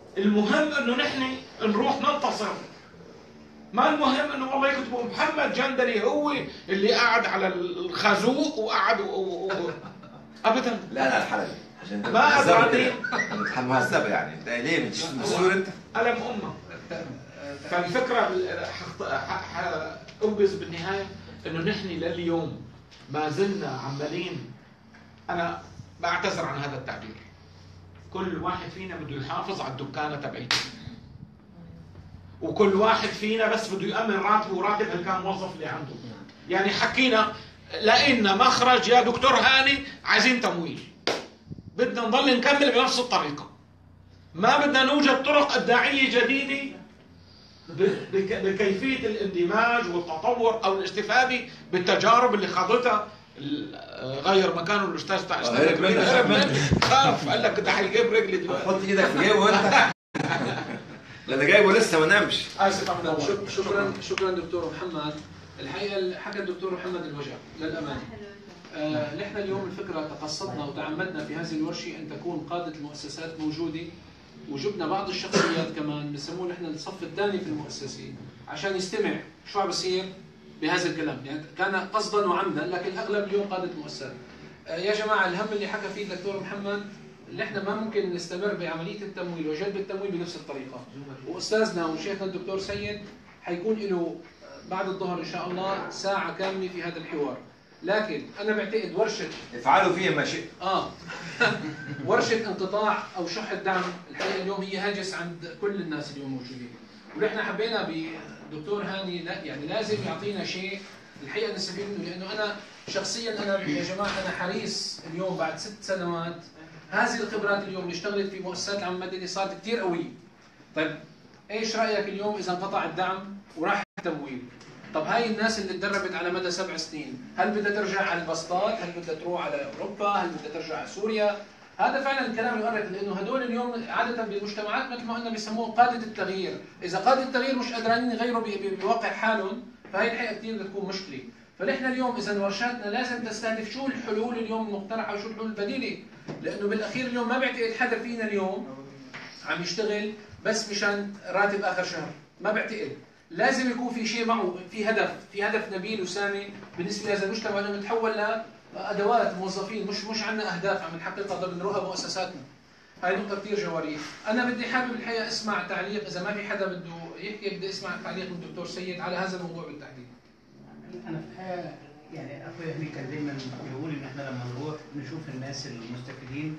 المهم انه نحن نروح ننتصر ما المهم انه والله يكتبوا محمد جندلي هو اللي قاعد على الخازوق وقعد و... و... و... ابدا لا لا الحلبي عشان انت ما مهذب أدري. كده. مهذبه يعني انت ليه مش مسؤول انت؟ ألم أمة فالفكرة بال- حخط- ح- ح- أوجز بالنهاية إنه نحن لليوم ما زلنا عمالين أنا بعتذر عن هذا التعبير كل واحد فينا بده يحافظ على الدكانة تبعيته وكل واحد فينا بس بده يأمن راتبه وراتب هالكام موظف اللي عنده يعني حكينا لقينا مخرج يا دكتور هاني عايزين تمويل بدنا نضل نكمل بنفس الطريقة ما بدنا نوجد طرق إبداعية جديدة ب- بك- بكيفية الاندماج والتطور أو الاستفادة بالتجارب اللي خاضتها ال- غير مكانه الأستاذ تاع إسلام هرب منك. هرب منك خاف قال لك ده حيجيب رجلي دلوقتي حط ايدك في جيبه وانت لا ده جايبه لسه ما نامش آسف عم نور. شك- شكرا شكرا دكتور محمد الحقيقه اللي حكى الدكتور محمد الوجع للامانه آه، نحن اليوم الفكره تقصدنا وتعمدنا في هذه الورشه ان تكون قاده المؤسسات موجوده وجبنا بعض الشخصيات كمان بسموه نحن الصف الثاني في المؤسسه عشان يستمع شو عم بصير بهذا الكلام يعني كان قصدا وعمدا لكن اغلب اليوم قاده مؤسسات آه، يا جماعه الهم اللي حكى فيه الدكتور محمد نحن ما ممكن نستمر بعمليه التمويل وجلب التمويل بنفس الطريقه واستاذنا وشيخنا الدكتور سيد حيكون له بعد الظهر ان شاء الله ساعه كامله في هذا الحوار لكن انا بعتقد ورشه افعلوا فيه ما شئت اه ورشه انقطاع او شح الدعم الحقيقه اليوم هي هاجس عند كل الناس اليوم موجودين ونحن حبينا بدكتور هاني لا يعني لازم يعطينا شيء الحقيقه نستفيد منه لانه انا شخصيا انا يا جماعه انا حريص اليوم بعد ست سنوات هذه الخبرات اليوم اللي اشتغلت في مؤسسات العمل المدني صارت كثير قويه طيب ايش رايك اليوم اذا انقطع الدعم وراح التمويل طب هاي الناس اللي تدربت على مدى سبع سنين هل بدها ترجع على البسطات هل بدها تروح على اوروبا هل بدها ترجع على سوريا هذا فعلا الكلام يؤرق لانه هدول اليوم عاده بالمجتمعات مثل ما قلنا بيسموه قاده التغيير، اذا قاده التغيير مش قادرين يغيروا ب- ب- بواقع حالهم فهي الحقيقه كثير بدها تكون مشكله، فنحن اليوم اذا ورشاتنا لازم تستهدف شو الحلول اليوم المقترحه وشو الحلول البديله، لانه بالاخير اليوم ما بعتقد حدا فينا اليوم عم يشتغل بس مشان راتب اخر شهر، ما بعتقد، لازم يكون في شيء معه في هدف، في هدف نبيل وسامي بالنسبه لهذا المجتمع انه نتحول لادوات موظفين مش مش عندنا اهداف عم نحققها ضمن رؤى مؤسساتنا. هاي نقطة كثير جوهرية، أنا بدي حابب الحقيقة أسمع تعليق إذا ما في حدا بده يحكي بدي أسمع تعليق من الدكتور سيد على هذا الموضوع بالتحديد. انا في الحقيقه يعني اخويا هني كان دايما بيقول ان احنا لما نروح نشوف الناس المستفيدين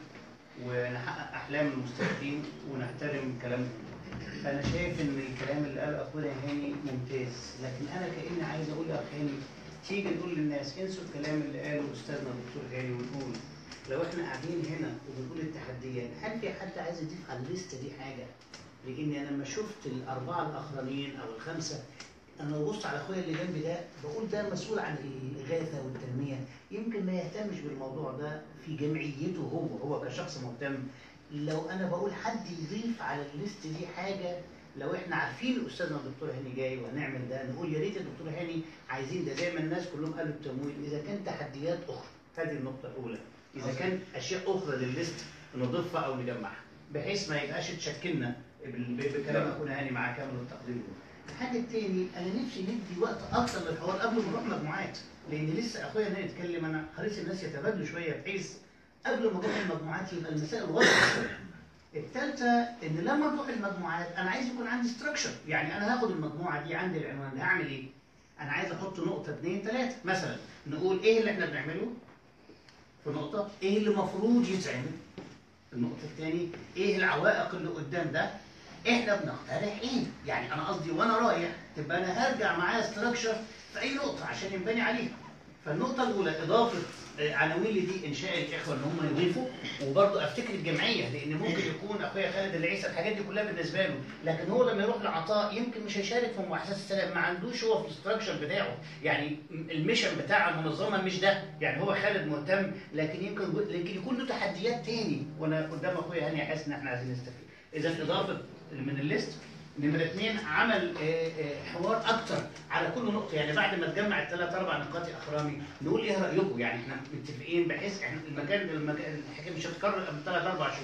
ونحقق احلام المستفيدين ونحترم كلامهم فانا شايف ان الكلام اللي قاله اخويا هاني ممتاز لكن انا كاني عايز اقول لاخ هاني تيجي نقول للناس انسوا الكلام اللي قاله استاذنا الدكتور هاني ونقول لو احنا قاعدين هنا وبنقول التحديات هل في حد عايز يضيف على الليسته دي حاجه؟ لاني انا لما شفت الاربعه الاخرانيين او الخمسه انا ببص على اخويا اللي جنبي ده بقول ده مسؤول عن الاغاثه والتنميه يمكن ما يهتمش بالموضوع ده في جمعيته هو هو كشخص مهتم لو انا بقول حد يضيف على الليست دي حاجه لو احنا عارفين استاذنا الدكتور هاني جاي وهنعمل ده نقول يا ريت الدكتور هاني عايزين ده زي ما الناس كلهم قالوا التمويل اذا كان تحديات اخرى هذه النقطه الاولى اذا كان اشياء اخرى للليست نضيفها او نجمعها بحيث ما يبقاش تشكلنا بال- بكلام اخونا هاني مع كامل التقدير الحاجه الثاني انا نفسي ندي وقت اكتر للحوار قبل ما نروح مجموعات لان لسه اخويا هنا يتكلم انا حريص الناس يتبادلوا شويه بحيث قبل ما نروح المجموعات يبقى المسائل واضحه شويه الثالثه ان لما نروح المجموعات انا عايز يكون عندي ستراكشر يعني انا هاخد المجموعه دي عندي العنوان ده هعمل ايه؟ انا عايز احط نقطه اثنين ثلاثه مثلا نقول ايه اللي احنا بنعمله في نقطه ايه اللي المفروض يتعمل النقطه الثانيه ايه العوائق اللي قدام ده احنا بنقترح ايه يعني انا قصدي وانا رايح تبقى انا هرجع معايا ستراكشر في اي نقطه عشان ينبني عليها فالنقطه الاولى اضافه آه، عناوين لدي انشاء الاخوه ان هم يضيفوا وبرضه افتكر الجمعيه لان ممكن يكون اخويا خالد العيسى الحاجات دي كلها بالنسبه له لكن هو لما يروح لعطاء يمكن مش هيشارك في مؤسسات السلام ما عندوش هو في الاستراكشر بتاعه يعني الميشن بتاع المنظمه مش ده يعني هو خالد مهتم لكن يمكن يمكن يكون له تحديات تاني وانا قدام اخويا هاني حاسس ان احنا عايزين نستفيد اذا اضافه من الليست نمرة اثنين عمل آه، آه، حوار اكتر على كل نقطه يعني بعد ما تجمع الثلاث اربع نقاط يا اخرامي نقول ايه رايكم يعني احنا متفقين بحيث احنا المكان المكان الحكايه مش هتتكرر قبل ثلاث اربع شهور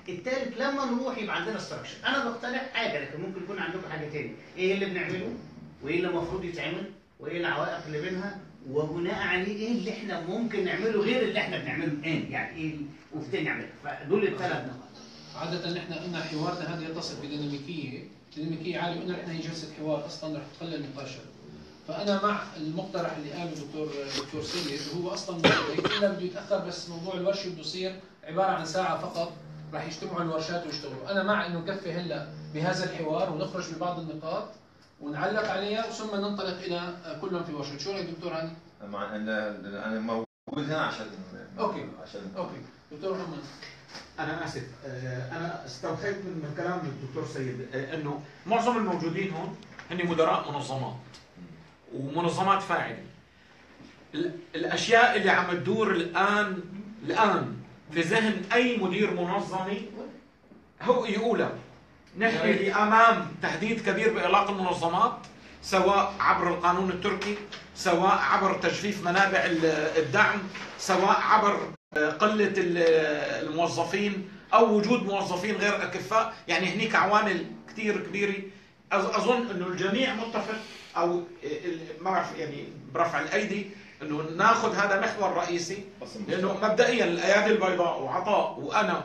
الثالث لما نروح يبقى عندنا ستراكشر انا بقترح حاجه لكن ممكن يكون عندكم حاجه تاني ايه اللي بنعمله وايه اللي المفروض يتعمل وايه العوائق اللي بينها وبناء عليه ايه اللي احنا ممكن نعمله غير اللي احنا بنعمله الان يعني ايه وبالتالي نعمله فدول الثلاث نقاط عادة نحن قلنا حوارنا هذا يتصل بديناميكية، ديناميكية عالية وقلنا نحن هي جلسة حوار أصلا رح تخلي النقاش فأنا مع المقترح اللي قاله الدكتور دكتور سيد وهو أصلا إلا بده يتأخر بس موضوع الورشة بده يصير عبارة عن ساعة فقط رح يجتمعوا الورشات ويشتغلوا، أنا مع إنه نكفي هلا بهذا الحوار ونخرج ببعض النقاط ونعلق عليها ثم ننطلق إلى كلهم في ورشة، شو رأيك دكتور هاني؟ مع ان انا موجود هنا عشان أوكي. عشان أوكي، دكتور محمد انا اسف آه، انا استوحيت من كلام الدكتور سيد آه، انه معظم الموجودين هون هن مدراء منظمات ومنظمات فاعله ال- الاشياء اللي عم تدور الان الان في ذهن اي مدير منظمه هو يقولها نحن اللي امام تهديد كبير باغلاق المنظمات سواء عبر القانون التركي سواء عبر تجفيف منابع ال- الدعم سواء عبر قله ال- الموظفين او وجود موظفين غير اكفاء يعني هنيك عوامل كثير كبيره أظ- اظن انه الجميع متفق او ال- ما بعرف يعني برفع الايدي انه ناخذ هذا محور رئيسي لانه مبدئيا الايادي البيضاء وعطاء وانا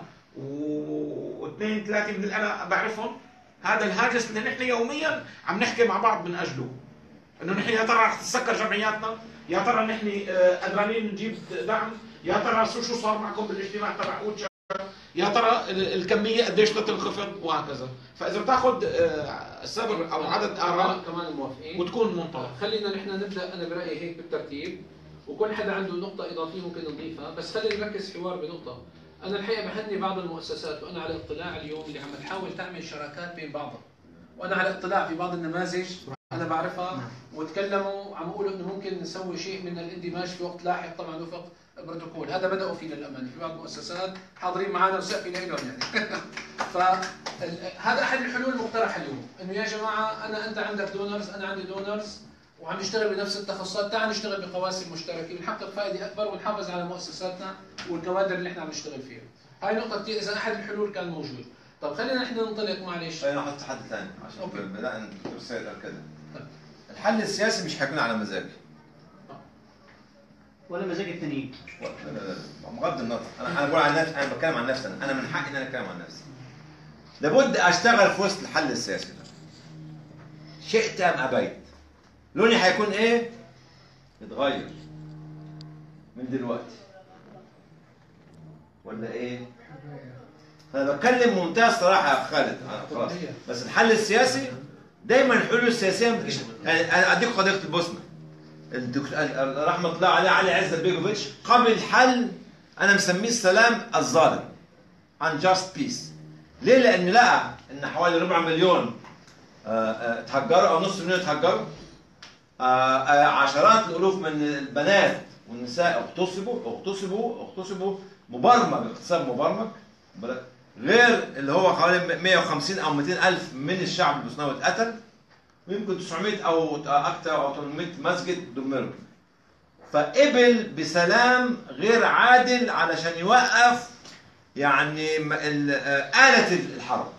و- واثنين ثلاثه من اللي انا بعرفهم هذا الهاجس اللي نحن يوميا عم نحكي مع بعض من اجله انه نحن يا ترى رح تتسكر جمعياتنا يا ترى نحن آه، قدرانين نجيب دعم يا ترى شو شو صار معكم بالاجتماع تبع اوتشا يا ترى ال- الكميه قديش تنخفض وهكذا فاذا بتاخذ آه، سبر او عدد اراء كمان كمان موافقين وتكون منطلق خلينا نحن نبدا انا برايي هيك بالترتيب وكل حدا عنده نقطه اضافيه ممكن نضيفها بس خلينا نركز حوار بنقطه انا الحقيقه بهني بعض المؤسسات وانا على اطلاع اليوم اللي عم تحاول تعمل شراكات بين بعضها وانا على اطلاع في بعض النماذج انا بعرفها وتكلموا عم يقولوا انه ممكن نسوي شيء من الاندماج في وقت لاحق طبعا وفق بروتوكول هذا بداوا فيه للامانه في بعض المؤسسات حاضرين معنا وسقفي لهم يعني فهذا احد الحلول المقترحه اليوم انه يا جماعه انا انت عندك دونرز انا عندي دونرز وعم نشتغل بنفس التخصصات تعال نشتغل بقواسم مشتركه ونحقق فائده اكبر ونحافظ على مؤسساتنا والكوادر اللي احنا عم نشتغل فيها هاي نقطه كثير اذا احد الحلول كان موجود طب خلينا نحن ننطلق معلش خلينا نحط حد ثاني عشان أوكي. بدأنا الدكتور سيد قال كده الحل السياسي مش هيكون على مزاجي ولا مزاج التانيين لا لا لا بغض النظر انا انا بقول عن نفسي انا بتكلم عن نفسي انا انا من حقي ان انا اتكلم عن نفسي لابد اشتغل في وسط الحل السياسي ده شئت ام ابيت لوني هيكون ايه؟ يتغير من دلوقتي ولا ايه؟ انا بتكلم بمنتهى الصراحه يا خالد أنا خلاص بس الحل السياسي دايما الحلول السياسيه ما بتجيش يعني انا اديك قضيه البوسنه الدكتور رحمه الله عليه علي عزت بيجوفيتش قبل حل انا مسميه السلام الظالم unjust peace ليه؟ لان لقى ان حوالي ربع مليون آه، آه، اتهجروا او نص مليون اتهجروا آه، آه، عشرات الالوف من البنات والنساء اغتصبوا اغتصبوا اغتصبوا مبرمج اغتصاب مبرمج بالك؟ غير اللي هو حوالي 150 او 200 الف من الشعب البوسناوي اتقتل ويمكن 900 او اكثر او 800 مسجد دمروا فقبل بسلام غير عادل علشان يوقف يعني م- ال- آه، آلة الحرب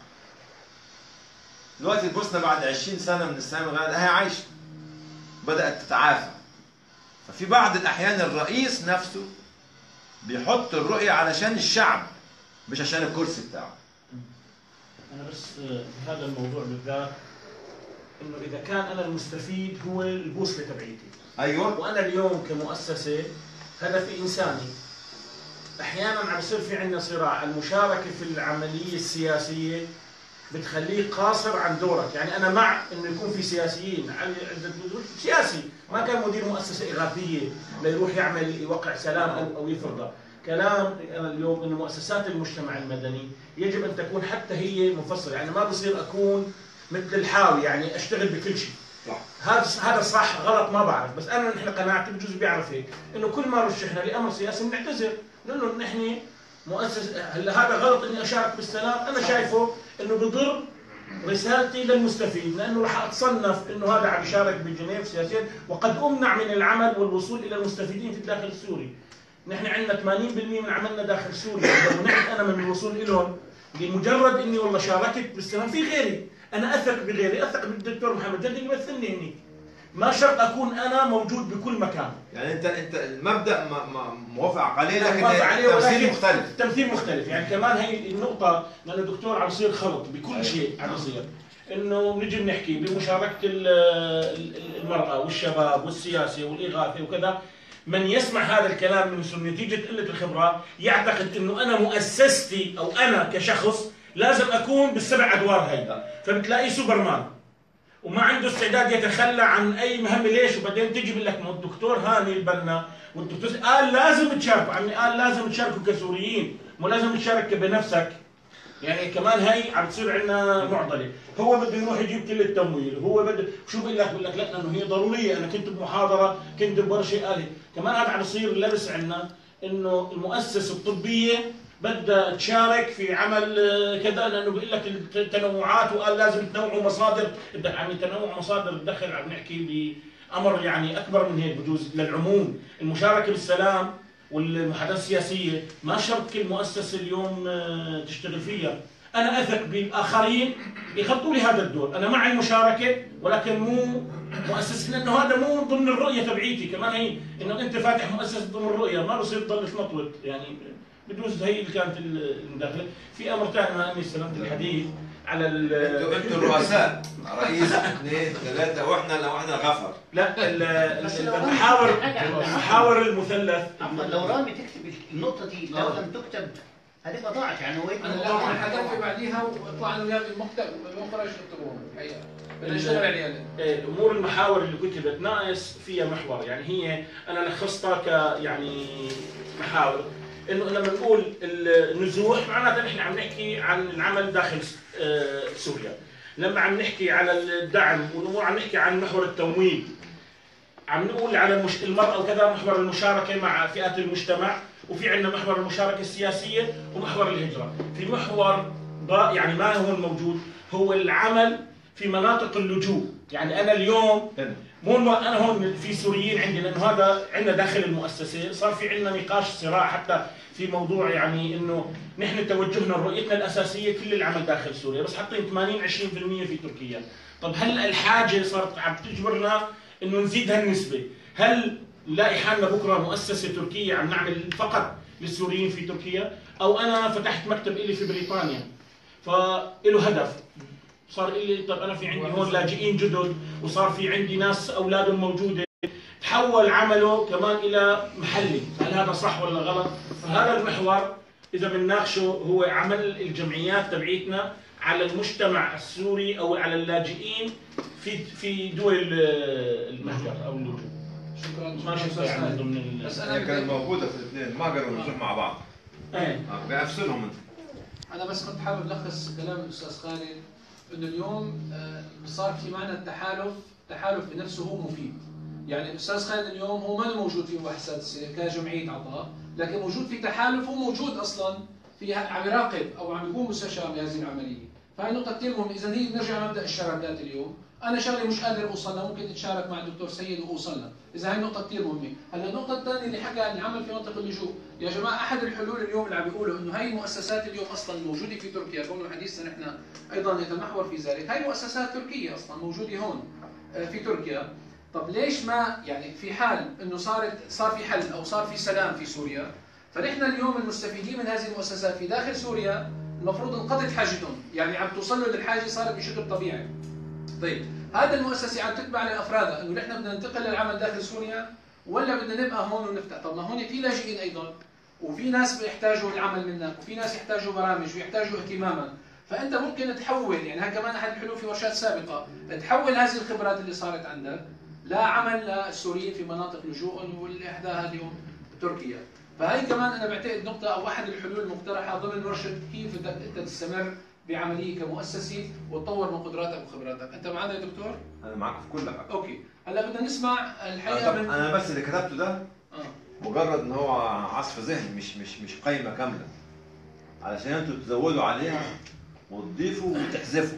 دلوقتي البوسنة بعد 20 سنة من السلام الغالي هي عايشة بدأت تتعافى ففي بعض الأحيان الرئيس نفسه بيحط الرؤية علشان الشعب مش عشان الكرسي بتاعه انا بس آه، في هذا الموضوع بالذات انه اذا كان انا المستفيد هو البوصله تبعيتي ايوه وانا اليوم كمؤسسه هدفي انساني احيانا عم يصير في عندنا صراع المشاركه في العمليه السياسيه بتخليك قاصر عن دورك يعني انا مع انه يكون في سياسيين علي عزت بيقول سياسي ما كان مدير مؤسسه اغاثيه ليروح يعمل يوقع سلام او او يفرضه كلام انا اليوم انه مؤسسات المجتمع المدني يجب ان تكون حتى هي منفصله يعني ما بصير اكون مثل الحاوي يعني اشتغل بكل شيء هذا هذا صح غلط ما بعرف بس انا نحن قناعتي بجوز بيعرف هيك انه كل ما رشحنا لامر سياسي بنعتذر لانه نحن مؤسس هلا هذا غلط اني اشارك بالسلام انا شايفه انه بضر رسالتي للمستفيد لانه راح اتصنف انه هذا عم يشارك بجنيف سياسيا وقد امنع من العمل والوصول الى المستفيدين في الداخل السوري نحن عندنا 80% من عملنا داخل سوريا لو منعت انا من الوصول لهم لمجرد اني والله شاركت باستلام في غيري انا اثق بغيري اثق بالدكتور محمد جد اللي يمثلني هني ما شرط اكون انا موجود بكل مكان يعني انت انت المبدا ما- ما- موافق عليه أنا لكن موافق عليه التمثيل ولكن مختلف التمثيل مختلف يعني كمان هي النقطة لأن الدكتور عم يصير خلط بكل أيوة. شيء عم يصير إنه بنجي بنحكي بمشاركة ال- ال- المرأة والشباب والسياسة والإغاثة وكذا من يسمع هذا الكلام من سن نتيجة قلة الخبرة يعتقد إنه أنا مؤسستي أو أنا كشخص لازم أكون بالسبع أدوار هاي فبتلاقيه سوبرمان وما عنده استعداد يتخلى عن اي مهمه ليش وبعدين تجي بقول لك ما الدكتور هاني البنا والدكتور قال لازم تشاركوا عمي قال لازم تشاركوا كسوريين مو لازم تشارك بنفسك يعني كمان هي عم تصير عندنا معضله هو بده يروح يجيب كل التمويل هو بده شو بقول لك بقول لك لا لانه هي ضروريه انا كنت بمحاضره كنت بورشه قال كمان هذا عم يصير لبس عندنا انه المؤسسه الطبيه بدها تشارك في عمل آه، كذا لانه بيقول لك التنوعات وقال لازم تنوعوا مصادر بدك عم تنوع مصادر الدخل عم نحكي بامر يعني اكبر من هيك بجوز للعموم المشاركه بالسلام والمحادثات السياسيه ما شرط كل مؤسسه اليوم آه، تشتغل فيها انا اثق بالاخرين يخطوا لي هذا الدور انا مع المشاركه ولكن مو مؤسسه لانه هذا مو ضمن الرؤيه تبعيتي كمان هي انه انت فاتح مؤسسه ضمن الرؤيه ما بصير تضل تنطوط يعني بجوز هي اللي كانت المداخله في امر ثاني ما اني استلمت الحديث على ال- انتوا انتوا الرؤساء رئيس اثنين ثلاثه واحنا لو احنا غفر لا ال- ال- بس لو المحاور رامي حاجة عن- المحاور المثلث عفوا لو رامي تكتب النقطة دي لو لم تكتب هتبقى ضاعت يعني هو انا لا انا حكيت بعديها وطلع انه يا المكتب المخرج يكتبوهم الحقيقه بدنا نشتغل عليها الامور المحاور اللي كتبت ناقص فيها محور يعني هي انا لخصتها ك يعني محاور انه لما نقول النزوح معناتها نحن عم نحكي عن العمل داخل آه، سوريا لما عم نحكي على الدعم والامور عم نحكي عن محور التمويل عم نقول على المش... المرأة وكذا محور المشاركة مع فئات المجتمع وفي عندنا محور المشاركة السياسية ومحور الهجرة في محور ضا- يعني ما هو الموجود هو العمل في مناطق اللجوء يعني أنا اليوم مو إنه انا هون في سوريين عندي لانه هذا عندنا داخل المؤسسه صار في عندنا نقاش صراع حتى في موضوع يعني انه نحن توجهنا رؤيتنا الاساسيه كل العمل داخل سوريا بس حاطين 80 20% في تركيا طب هل الحاجه صارت عم تجبرنا انه نزيد هالنسبه هل نلاقي حالنا بكره مؤسسه تركيه عم نعمل فقط للسوريين في تركيا او انا فتحت مكتب لي في بريطانيا فله هدف صار لي طب انا في عندي هون لاجئين جدد وصار في عندي ناس اولادهم موجوده تحول عمله كمان الى محلي هل هذا صح ولا غلط هذا المحور اذا بنناقشه هو عمل الجمعيات تبعيتنا على المجتمع السوري او على اللاجئين في في دول ال- المهجر او اللجوء شكرا ما شفتها يعني ضمن ال- بس هي انا كانت بدي- موجوده في الاثنين ما قدروا يمشوا مع بعض ايه آه، بيفصلهم انت انا بس كنت حابب الخص كلام الاستاذ خالد انه اليوم آه، صار في معنى التحالف التحالف بنفسه هو مفيد يعني الاستاذ خالد اليوم هو ما موجود في واحد سادسه كجمعيه عطاء لكن موجود في تحالف هو موجود اصلا في عم يراقب او عم يكون مستشار بهذه العمليه فهي نقطه كثير مهمه اذا هي نرجع لمبدا الشراكات اليوم انا شغله مش قادر اوصل لها ممكن اتشارك مع الدكتور سيد واوصل لها اذا هي نقطه كثير مهمه هلا النقطه الثانيه اللي حكى عن العمل في منطقه اللجوء يا جماعه احد الحلول اليوم اللي عم بيقولوا انه هي المؤسسات اليوم اصلا موجوده في تركيا كونه حديثنا نحن ايضا يتمحور في ذلك هي مؤسسات تركيه اصلا موجوده هون آه، في تركيا طب ليش ما يعني في حال انه صارت صار في حل او صار في سلام في سوريا فنحن اليوم المستفيدين من هذه المؤسسات في داخل سوريا المفروض انقضت حاجتهم يعني عم توصل له للحاجه صارت بشكل طبيعي طيب هذا المؤسسه عم تتبع لافرادها انه نحن بدنا ننتقل للعمل داخل سوريا ولا بدنا نبقى هون ونفتح طب ما هون في لاجئين ايضا وفي ناس بيحتاجوا العمل منك وفي ناس يحتاجوا برامج ويحتاجوا اهتماما فانت ممكن تحول يعني هذا كمان احد الحلول في ورشات سابقه تحول هذه الخبرات اللي صارت عندك لعمل للسوريين في مناطق لجوءهم واللي احداها اليوم تركيا فهي كمان انا بعتقد نقطه او احد الحلول المقترحه ضمن ورشه كيف بدك انت تستمر بعمليه كمؤسسه وتطور من قدراتك وخبراتك انت معنا يا دكتور انا معك في كل حاجه اوكي هلا بدنا نسمع الحقيقه طب من انا بس اللي كتبته ده آه. مجرد ان هو عصف ذهني مش مش مش قايمه كامله علشان انتوا تزودوا عليها وتضيفوا وتحذفوا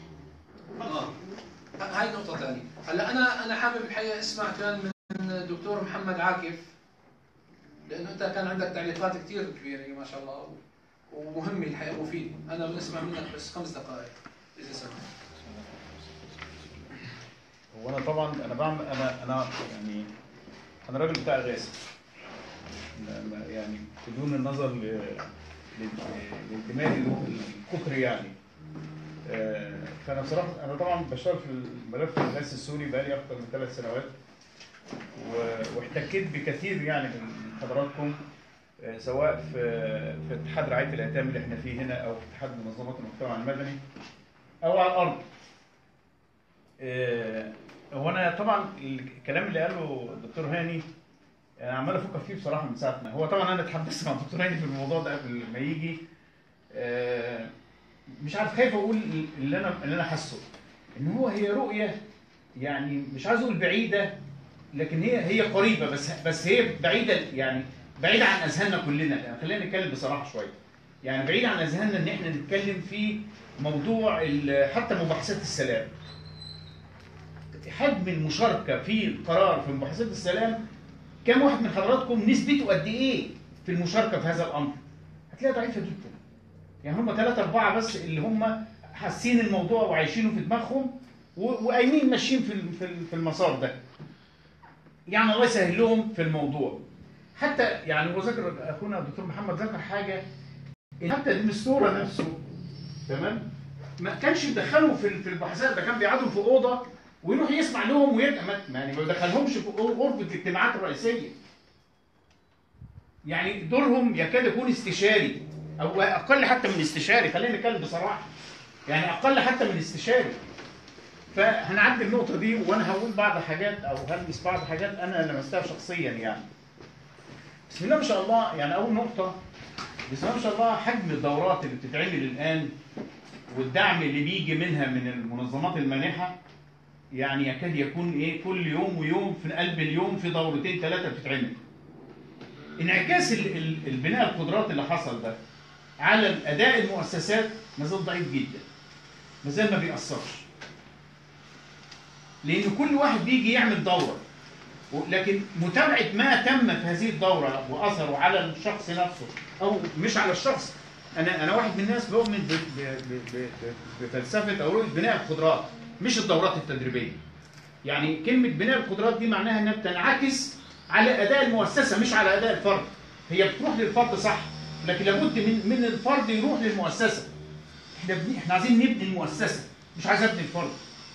اه هاي نقطة ثانية، هلا أنا أنا حابب الحقيقة أسمع كمان من الدكتور محمد عاكف لأنه أنت كان عندك تعليقات كثير كبيرة ما شاء الله ومهم الحقيقه مفيد انا بنسمع منك بس خمس دقائق اذا سمحت هو انا طبعا انا بعمل انا انا يعني انا راجل بتاع غاز يعني بدون النظر ل- ل- لانتمائي الكفري يعني آه، فانا بصراحه انا طبعا بشتغل في الملف الغاز السوري بقالي اكثر من ثلاث سنوات و- واحتكيت بكثير يعني من حضراتكم آه، سواء في في اتحاد رعايه الايتام اللي احنا فيه هنا او في اتحاد منظمات المجتمع المدني او على الارض آه، هو انا طبعا الكلام اللي قاله الدكتور هاني انا عمال افكر فيه بصراحه من ساعه ما هو طبعا انا اتحدثت مع الدكتور هاني في الموضوع ده قبل ما يجي آه، مش عارف خايف اقول اللي انا اللي انا حاسه ان هو هي رؤيه يعني مش عايز اقول بعيده لكن هي هي قريبه بس بس هي بعيده يعني بعيده عن اذهاننا كلنا يعني خلينا نتكلم بصراحه شويه يعني بعيد عن اذهاننا ان احنا نتكلم في موضوع ال- حتى مباحثات السلام حجم المشاركه في القرار في مباحثات السلام كم واحد من حضراتكم نسبته قد ايه في المشاركه في هذا الامر؟ هتلاقيها ضعيفه جدا. يعني هم ثلاثة أربعة بس اللي هم حاسين الموضوع وعايشينه في دماغهم و- وقايمين ماشيين في ال- في ال- في المسار ده. يعني الله يسهل لهم في الموضوع. حتى يعني هو ذكر اخونا الدكتور محمد ذكر حاجه إن حتى المستوره نفسه تمام ما كانش يدخلهم في ال- في البحثات ده كان بيقعدوا في اوضه ويروح يسمع لهم ويرجع ما- يعني ما يدخلهمش في غرفه الاجتماعات الرئيسيه. يعني دورهم يكاد يكون استشاري او اقل حتى من استشاري خلينا نتكلم بصراحه. يعني اقل حتى من استشاري. فهنعدي النقطه دي وانا هقول بعض حاجات او هلمس بعض حاجات انا لمستها شخصيا يعني. بسم الله ما شاء الله يعني اول نقطه بسم الله ما شاء الله حجم الدورات اللي بتتعمل الان والدعم اللي بيجي منها من المنظمات المانحه يعني يكاد يكون ايه كل يوم ويوم في قلب اليوم في دورتين ثلاثه بتتعمل. انعكاس ال- ال- البناء القدرات اللي حصل ده على اداء المؤسسات ما زال ضعيف جدا. ما زال ما بيأثرش. لان كل واحد بيجي يعمل دوره لكن متابعه ما تم في هذه الدوره واثره على الشخص نفسه او مش على الشخص انا انا واحد من الناس بؤمن ب- ب- ب- ب- بفلسفه او رؤيه بناء القدرات مش الدورات التدريبيه يعني كلمه بناء القدرات دي معناها انها بتنعكس على اداء المؤسسه مش على اداء الفرد هي بتروح للفرد صح لكن لابد من من الفرد يروح للمؤسسه احنا بن- احنا عايزين نبني المؤسسه مش عايز ابني الفرد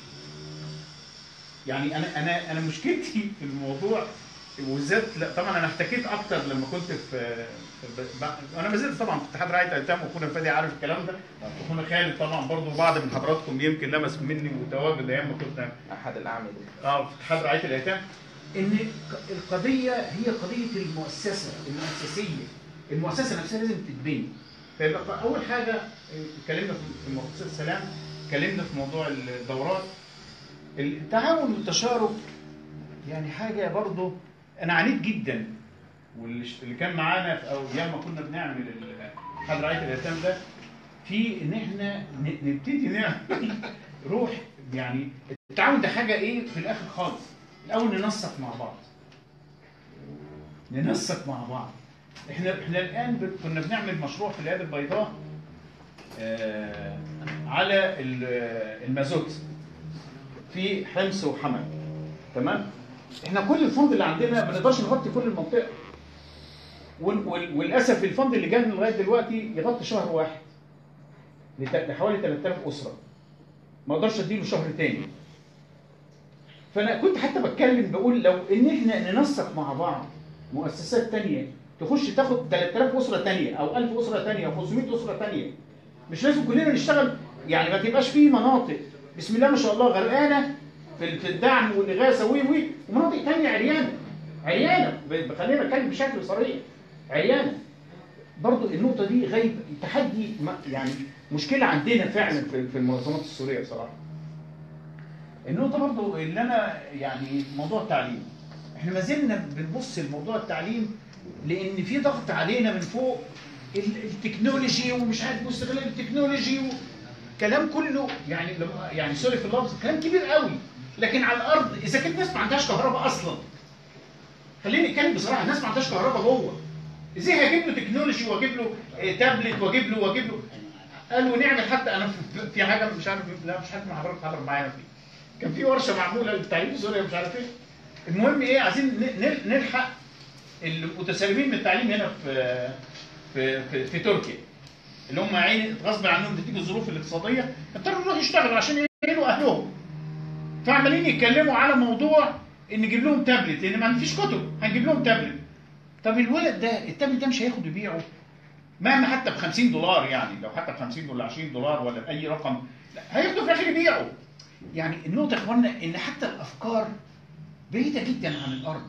يعني انا انا انا مشكلتي في الموضوع وبالذات لا طبعا انا احتكيت اكتر لما كنت في, في ب- انا ما زلت طبعا في اتحاد رعايه الايتام واخونا فادي عارف الكلام ده واخونا خالد طبعا برضه بعض من حضراتكم يمكن لمس مني وتواجد ايام ما كنت احد الاعمده اه في اتحاد رعايه الايتام ان ق- القضيه هي قضيه المؤسسه المؤسسيه المؤسسه نفسها لازم تتبني فيبقى اول حاجه اه، اتكلمنا في في مؤسسه السلام اتكلمنا في موضوع الدورات التعاون والتشارك يعني حاجه برضه انا عانيت جدا واللي ش- اللي كان معانا في او ايام ما كنا بنعمل ال- اتحاد رعايه الايتام ده في ان احنا ن- نبتدي نعمل روح يعني التعاون ده حاجه ايه في الاخر خالص الاول ننسق مع بعض ننسق مع بعض احنا احنا الان ب- كنا بنعمل مشروع في اليد البيضاء آه على ال- المازوت في حمص وحمل تمام احنا كل الفند اللي عندنا ما بنقدرش نغطي كل المنطقه وال- وال- وللاسف الفند اللي جانا لغايه دلوقتي يغطي شهر واحد لت- لحوالي 3000 اسره ما اقدرش اديله شهر تاني فانا كنت حتى بتكلم بقول لو ان احنا ننسق مع بعض مؤسسات تانية تخش تاخد 3000 اسره تانية او 1000 اسره تانية او 500 اسره تانية مش لازم كلنا نشتغل يعني ما تبقاش في مناطق بسم الله ما شاء الله غرقانه في في الدعم والاغاثه وي وي ومناطق تانية عريانه عريانه ب- خلينا نتكلم بشكل صريح عريانه برضو النقطه دي غايب تحدي ما- يعني مشكله عندنا فعلا في في المنظمات السوريه بصراحه النقطة برضو اللي أنا يعني موضوع التعليم احنا ما زلنا بنبص لموضوع التعليم لأن في ضغط علينا من فوق ال- التكنولوجي ومش عارف واستغلال التكنولوجي كلام كله يعني لما- يعني سوري في اللفظ كلام كبير قوي لكن على الأرض إذا كانت الناس ما عندهاش كهرباء أصلا خليني نتكلم بصراحة الناس ما عندهاش كهرباء جوه ازاي هجيب له تكنولوجي واجيب له آه، تابلت واجيب له واجيب له قالوا نعمل حتى انا في- في حاجه مش عارف لا مش حد من حضرتك حضر معانا فيه كان في ورشه معموله للتعليم في سوريا مش عارف ايه المهم ايه عايزين ن- ن- نلحق المتسلمين من التعليم هنا في في في, في تركيا اللي هم عين غصب عنهم بتيجي الظروف الاقتصاديه اضطروا يروحوا يشتغلوا عشان يعينوا اهلهم فعمالين يتكلموا على موضوع ان نجيب لهم تابلت لان ما فيش كتب هنجيب لهم تابلت طب الولد ده التابلت ده مش هياخد يبيعه مهما حتى ب 50 دولار يعني لو حتى ب 50 ولا 20 دولار ولا باي رقم لا هياخده في الاخر يبيعه يعني النقطه يا اخوانا ان حتى الافكار بعيده جدا عن الارض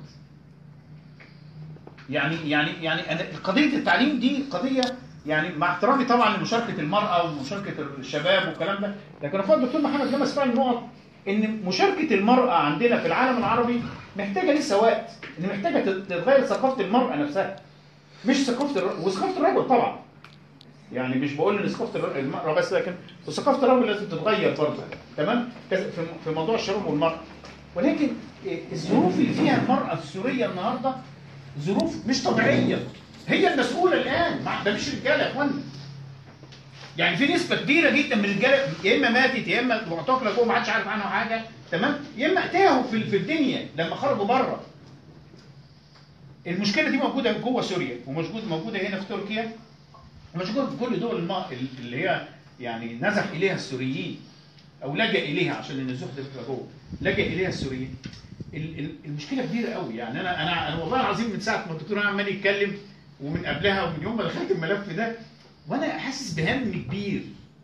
يعني يعني يعني أنا قضيه التعليم دي قضيه يعني مع احترامي طبعا لمشاركه المراه ومشاركه الشباب والكلام ده لكن اخويا الدكتور محمد لمس فعلا نقط ان مشاركه المراه عندنا في العالم العربي محتاجه لسه وقت ان محتاجه تتغير ثقافه المراه نفسها مش ثقافه الر... وثقافه الرجل طبعا يعني مش بقول ان ثقافه الر- المراه بس لكن وثقافه الرجل لازم تتغير برضه تمام كذا- في في موضوع الشباب والمراه ولكن إيه، الظروف اللي فيها المراه السوريه النهارده ظروف مش طبيعيه هي المسؤوله الان مع- ده مش رجاله يا اخوانا يعني في نسبه كبيره جدا من الرجاله يا اما ماتت يا اما معتقله جوه ما حدش عارف عنها حاجه تمام يا اما تاهوا في في الدنيا لما خرجوا بره المشكله دي موجوده جوه سوريا وموجوده موجوده هنا في تركيا وموجوده في كل دول الم- اللي هي يعني نزح اليها السوريين او لجا اليها عشان النزوح ده بيبقى جوه لجا اليها السوريين ال- ال- المشكله كبيره قوي يعني انا انا انا والله العظيم من ساعه ما الدكتور عمال يتكلم ومن قبلها ومن يوم ما دخلت الملف ده وانا حاسس بهم كبير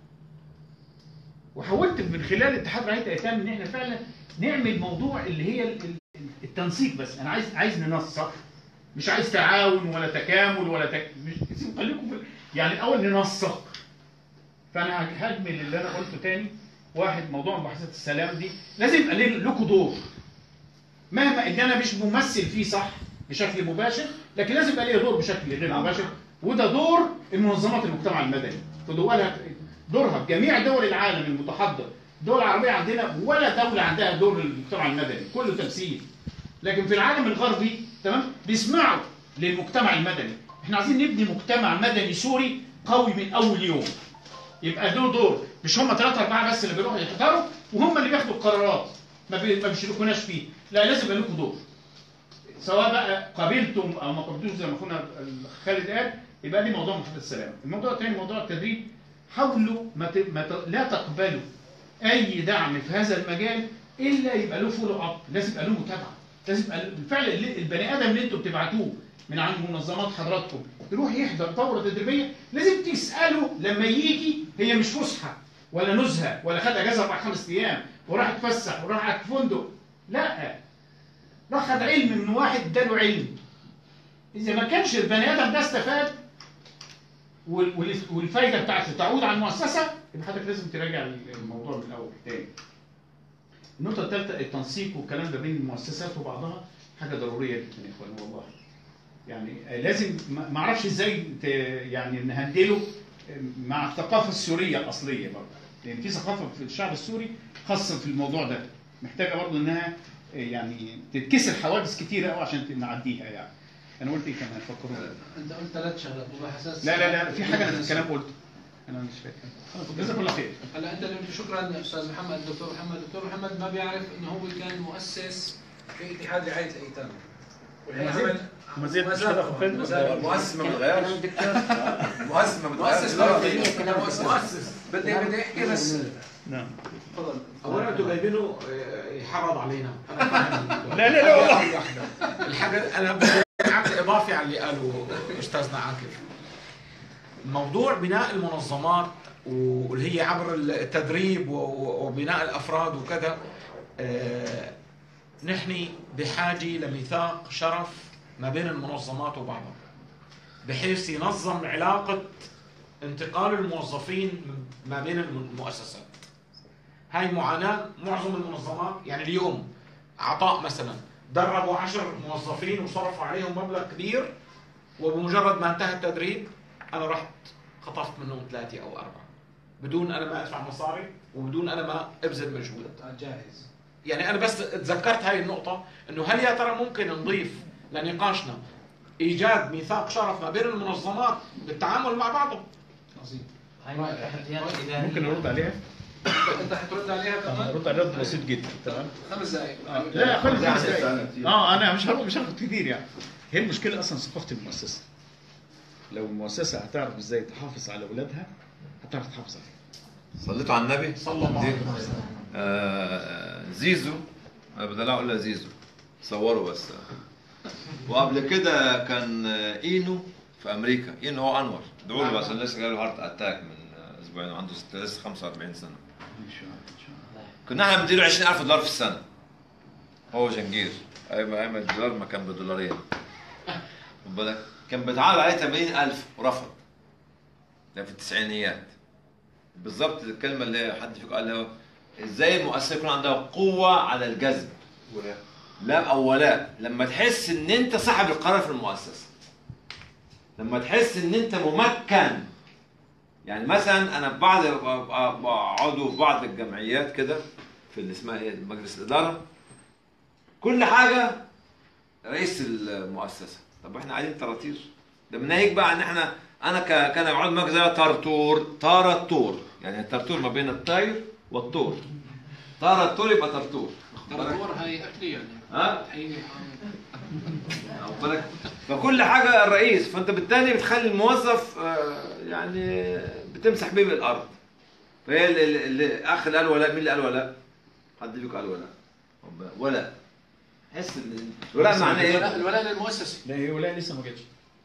وحاولت من خلال اتحاد رعايه الايتام ان احنا فعلا نعمل موضوع اللي هي ال- ال- التنسيق بس انا عايز عايز ننسق مش عايز تعاون ولا تكامل ولا تك... مش سيبوا- خليكم في... يعني الاول ننسق فانا هجمل اللي انا قلته تاني واحد موضوع مباحثات السلام دي لازم يبقى ليه- لكم دور مهما ان انا مش ممثل فيه صح بشكل مباشر لكن لازم يبقى ليه دور بشكل غير مباشر وده دور المنظمات المجتمع المدني في دولها دورها في جميع دول العالم المتحضر الدول العربيه عندنا ولا دوله عندها دور المجتمع المدني كله تمثيل لكن في العالم الغربي تمام بيسمعوا للمجتمع المدني احنا عايزين نبني مجتمع مدني سوري قوي من اول يوم يبقى له دور مش هم ثلاثة أربعة بس اللي بيروحوا يختاروا وهم اللي بياخدوا القرارات ما بي- ما بيشاركوناش فيه لا لازم يبقى لكم دور سواء بقى قبلتم او ما قبلتوش زي ما اخونا خالد قال يبقى دي موضوع محدد السلام الموضوع الثاني موضوع التدريب حاولوا ما ت... ما ت... لا تقبلوا اي دعم في هذا المجال الا يبقى له فولو اب لازم يبقى له متابعه لازم يبقى له- بالفعل اللي- البني ادم اللي انتم بتبعتوه من عند منظمات حضراتكم يروح يحضر دوره تدريبيه لازم تساله لما يجي هي مش فسحه ولا نزهه ولا خد اجازه اربع خمس ايام وراح اتفسح وراح قعد في فندق لا راح خد علم من واحد اداله علم اذا ما كانش البني ادم ده استفاد وال- وال- والفايده بتاعته تعود على المؤسسه يبقى حضرتك لازم تراجع الموضوع من الاول تاني. النقطه الثالثه التنسيق والكلام ده بين المؤسسات وبعضها حاجه ضروريه جدا يا اخوان والله. يعني آه، لازم ما ما اعرفش ازاي ت- يعني نهندله مع الثقافه السوريه الاصليه برضه لان في ثقافه في الشعب السوري خاصه في الموضوع ده محتاجه برضه انها آه، يعني تتكسر حواجز كتيره قوي عشان نعديها يعني. انا قلت ايه كمان فكروني انت قلت ثلاث شغلات مباحثات لا لا لا في حاجه انا في الكلام قلته انا مش فاكر جزاك الله خير هلا انت شكرا استاذ محمد الدكتور محمد الدكتور محمد ما بيعرف انه هو كان مؤسس في اتحاد رعايه الايتام والحقيقة ما زلت ما مش زال- هدف فين؟ ما زال- مؤسس ما بيتغيرش مؤسس ما مؤسس بيتغيرش ما بيتغيرش. مؤسس بدي بدي احكي بس نعم تفضل اولا انتوا جايبينه آه، يحرض علينا انا فاهم لا، لا، لا، والله. حاجة واحدة. الحاجه انا بدي عامل اضافي على اللي قاله استاذنا عاكف موضوع بناء المنظمات واللي هي عبر التدريب و- و- وبناء الافراد وكذا آه، نحن بحاجه لميثاق شرف ما بين المنظمات وبعضها بحيث ينظم علاقه انتقال الموظفين ما بين المؤسسات هاي معاناة معظم المنظمات يعني اليوم عطاء مثلا دربوا عشر موظفين وصرفوا عليهم مبلغ كبير وبمجرد ما انتهى التدريب انا رحت خطفت منهم ثلاثة او اربعة بدون انا ما ادفع مصاري وبدون انا ما ابذل مجهود جاهز يعني انا بس تذكرت هاي النقطة انه هل يا ترى ممكن نضيف لنقاشنا ايجاد ميثاق شرف ما بين المنظمات بالتعامل مع بعضهم عظيم هاي من التحديات الاداريه ممكن ارد عليها؟ انت حترد عليها كمان ارد عليها رد بسيط جدا تمام خمس دقائق آه، لا خلي لا، خمس دقايق. أنا كتير. اه انا مش هاخد مش هاخد كتير يعني هي المشكله اصلا ثقافه المؤسسه لو المؤسسه هتعرف ازاي تحافظ على اولادها هتعرف تحافظ عليهم صليتوا على النبي صلى الله عليه وسلم آه زيزو انا بدل اقول له زيزو صوروا بس وقبل كده كان اينو في امريكا اينو هو انور ادعوا له بس لسه جاله هارت اتاك من اسبوعين وعنده ست- لسه 45 سنه ان شاء الله ان شاء الله كنا احنا بنديله 20000 دولار في السنه هو جنجير ايام ايام الدولار ما كان بدولارين خد بالك كان بيتعرض عليه 80000 ورفض ده في التسعينيات بالظبط الكلمه اللي حد فيكم قال له ازاي المؤسسه يكون عندها قوه على الجذب لا او ولاء لما تحس ان انت صاحب القرار في المؤسسه لما تحس ان انت ممكن يعني مثلا انا في بعض عضو في بعض الجمعيات كده في اللي اسمها ايه مجلس الاداره كل حاجه رئيس المؤسسه طب احنا قاعدين طراطير ده بناهيك بقى ان احنا انا ك- كان عضو مجلس إدارة ترتور تارتور يعني الترتور ما بين الطير والطور تارتور يبقى ترتور ترى هاي اكلي يعني ها تحييني واخد بالك فكل حاجه الرئيس فانت بالتالي بتخلي الموظف آه، يعني بتمسح بيه بالارض فهي اللي, اللي- اللي اخ اللي قال ولا مين اللي قال ولا حد فيكم قال ولا واخد بالك؟ ولا حس ان ولا معناه الولاء ايه؟ الولاء للمؤسسه لا هي ولا لسه ما جاتش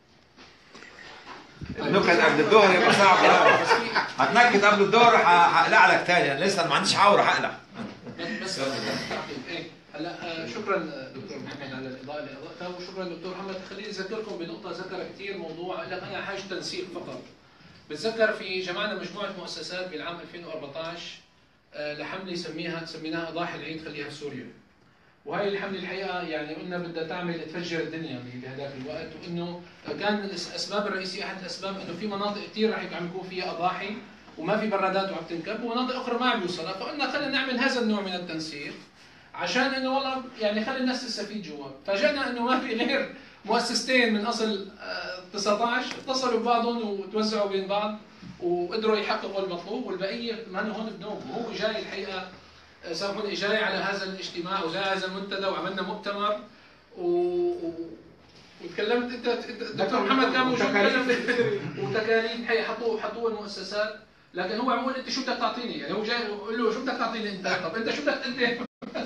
النكت قبل الظهر يبقى صعب لا. بس في هتنكت قبل الظهر ه- هقلع لك تاني أنا لسه ما عنديش حاور هقلع بس بس تعقيب ايه هلا آه، شكرا آه، دكتور محمد على الاضاءه اللي اضفتها وشكرا دكتور محمد خليني اذكركم بنقطه ذكر كثير موضوع لك انا حاجه تنسيق فقط بتذكر في جمعنا مجموعه مؤسسات بالعام 2014 آه، لحمله سميها سميناها اضاحي العيد خليها في سوريا وهي الحمله الحقيقه يعني قلنا بدها تعمل تفجر الدنيا بهذاك الوقت وانه كان الاسباب الرئيسيه احد الاسباب انه في مناطق كثير رح عم يكون فيها اضاحي وما في برادات وعم تنكب ومناطق اخرى ما عم يوصلها فقلنا خلينا نعمل هذا النوع من التنسيق عشان انه والله يعني خلي الناس تستفيد جوا فاجئنا انه ما في غير مؤسستين من اصل آه، 19 اتصلوا ببعضهم وتوزعوا بين بعض وقدروا يحققوا المطلوب والبقيه ما هون بنوم هو جاي الحقيقه آه، سامحوني جاي على هذا الاجتماع وجاي على هذا المنتدى وعملنا مؤتمر و... و... وتكلمت انت انت- دكتور محمد كان موجود وتكاليف حي حطوه حطوه المؤسسات لكن هو عم يقول انت شو بدك تعطيني يعني هو جاي يقول له شو بدك تعطيني انت طب انت شو بدك انت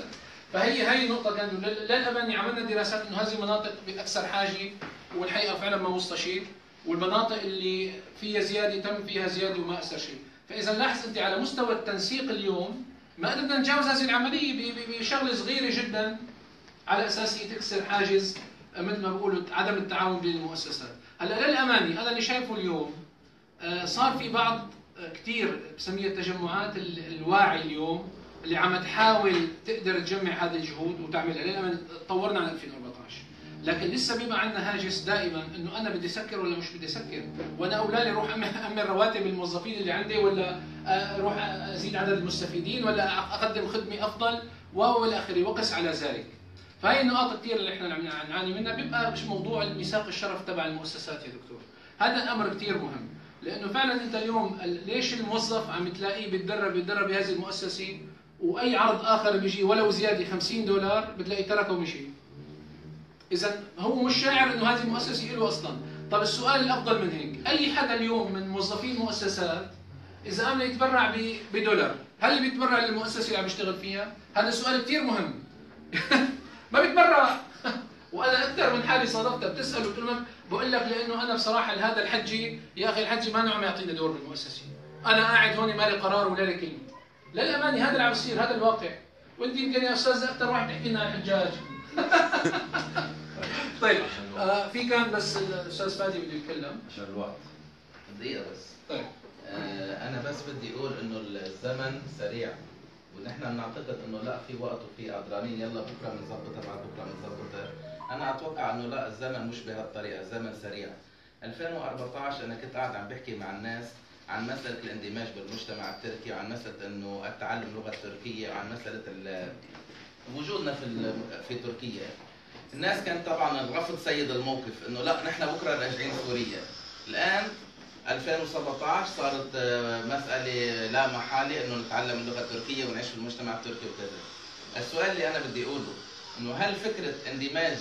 فهي هي النقطه كان لل- للامانه عملنا دراسات انه هذه المناطق باكثر حاجه والحقيقه فعلا ما وصل شيء والمناطق اللي فيها زياده تم فيها زياده وما اثر شيء فاذا لاحظ انت على مستوى التنسيق اليوم ما قدرنا نتجاوز هذه العمليه ب- ب- بشغله صغيره جدا على اساس هي تكسر حاجز آه، مثل ما بقولوا عدم التعاون بين المؤسسات هلا للامانه انا اللي شايفه اليوم آه، صار في بعض آه، كثير بسميها التجمعات ال- الواعي اليوم اللي عم تحاول تقدر تجمع هذه الجهود وتعملها للامانه تطورنا عن 2014 لكن لسه بيبقى عندنا هاجس دائما انه انا بدي اسكر ولا مش بدي اسكر وانا اولادي اروح أم- امن رواتب الموظفين اللي عندي ولا آه، اروح ازيد عدد المستفيدين ولا اقدم خدمه افضل والى اخره وقس على ذلك فهي النقاط كثير اللي احنا عم نعاني منها بيبقى مش موضوع الميثاق الشرف تبع المؤسسات يا دكتور هذا الامر كثير مهم لانه فعلا انت اليوم ال- ليش الموظف عم تلاقيه بيتدرب بيتدرب بهذه المؤسسه واي عرض اخر بيجي ولو زياده 50 دولار بتلاقيه تركه ومشي اذا هو مش شاعر انه هذه المؤسسه له اصلا طب السؤال الافضل من هيك اي حدا اليوم من موظفين المؤسسات اذا قام يتبرع ب- بدولار هل بيتبرع للمؤسسه اللي عم يشتغل فيها هذا سؤال كثير مهم ما بيتبرع وانا اكثر من حالي صادفتها بتساله بتقول له بقول لك لانه انا بصراحه هذا الحجي يا اخي الحجي ما عم يعطيني دور بالمؤسسه انا قاعد هون مالي قرار ولا لي كلمه للامانه هذا اللي عم يصير هذا الواقع وانت يمكن يا استاذ اكثر واحد تحكي لنا عن الحجاج طيب آه في كان بس الاستاذ فادي بده يتكلم عشان الوقت دقيقة بس طيب آه أنا بس بدي أقول إنه الزمن سريع ونحن بنعتقد إنه لا في وقت وفي قدرانين يلا بكرة بنظبطها بعد بكرة بنظبطها أنا أتوقع إنه لا الزمن مش بهالطريقة الزمن سريع 2014 أنا كنت قاعد عم بحكي مع الناس عن مسألة الاندماج بالمجتمع التركي وعن مسألة إنه التعلم اللغة التركية وعن مسألة ال- وجودنا في ال- في تركيا الناس كانت طبعا الرفض سيد الموقف انه لا نحن بكره راجعين سوريا الان 2017 صارت آه، مسألة لا محالة انه نتعلم اللغة التركية ونعيش في المجتمع التركي وكذا. السؤال اللي انا بدي اقوله انه هل فكرة اندماج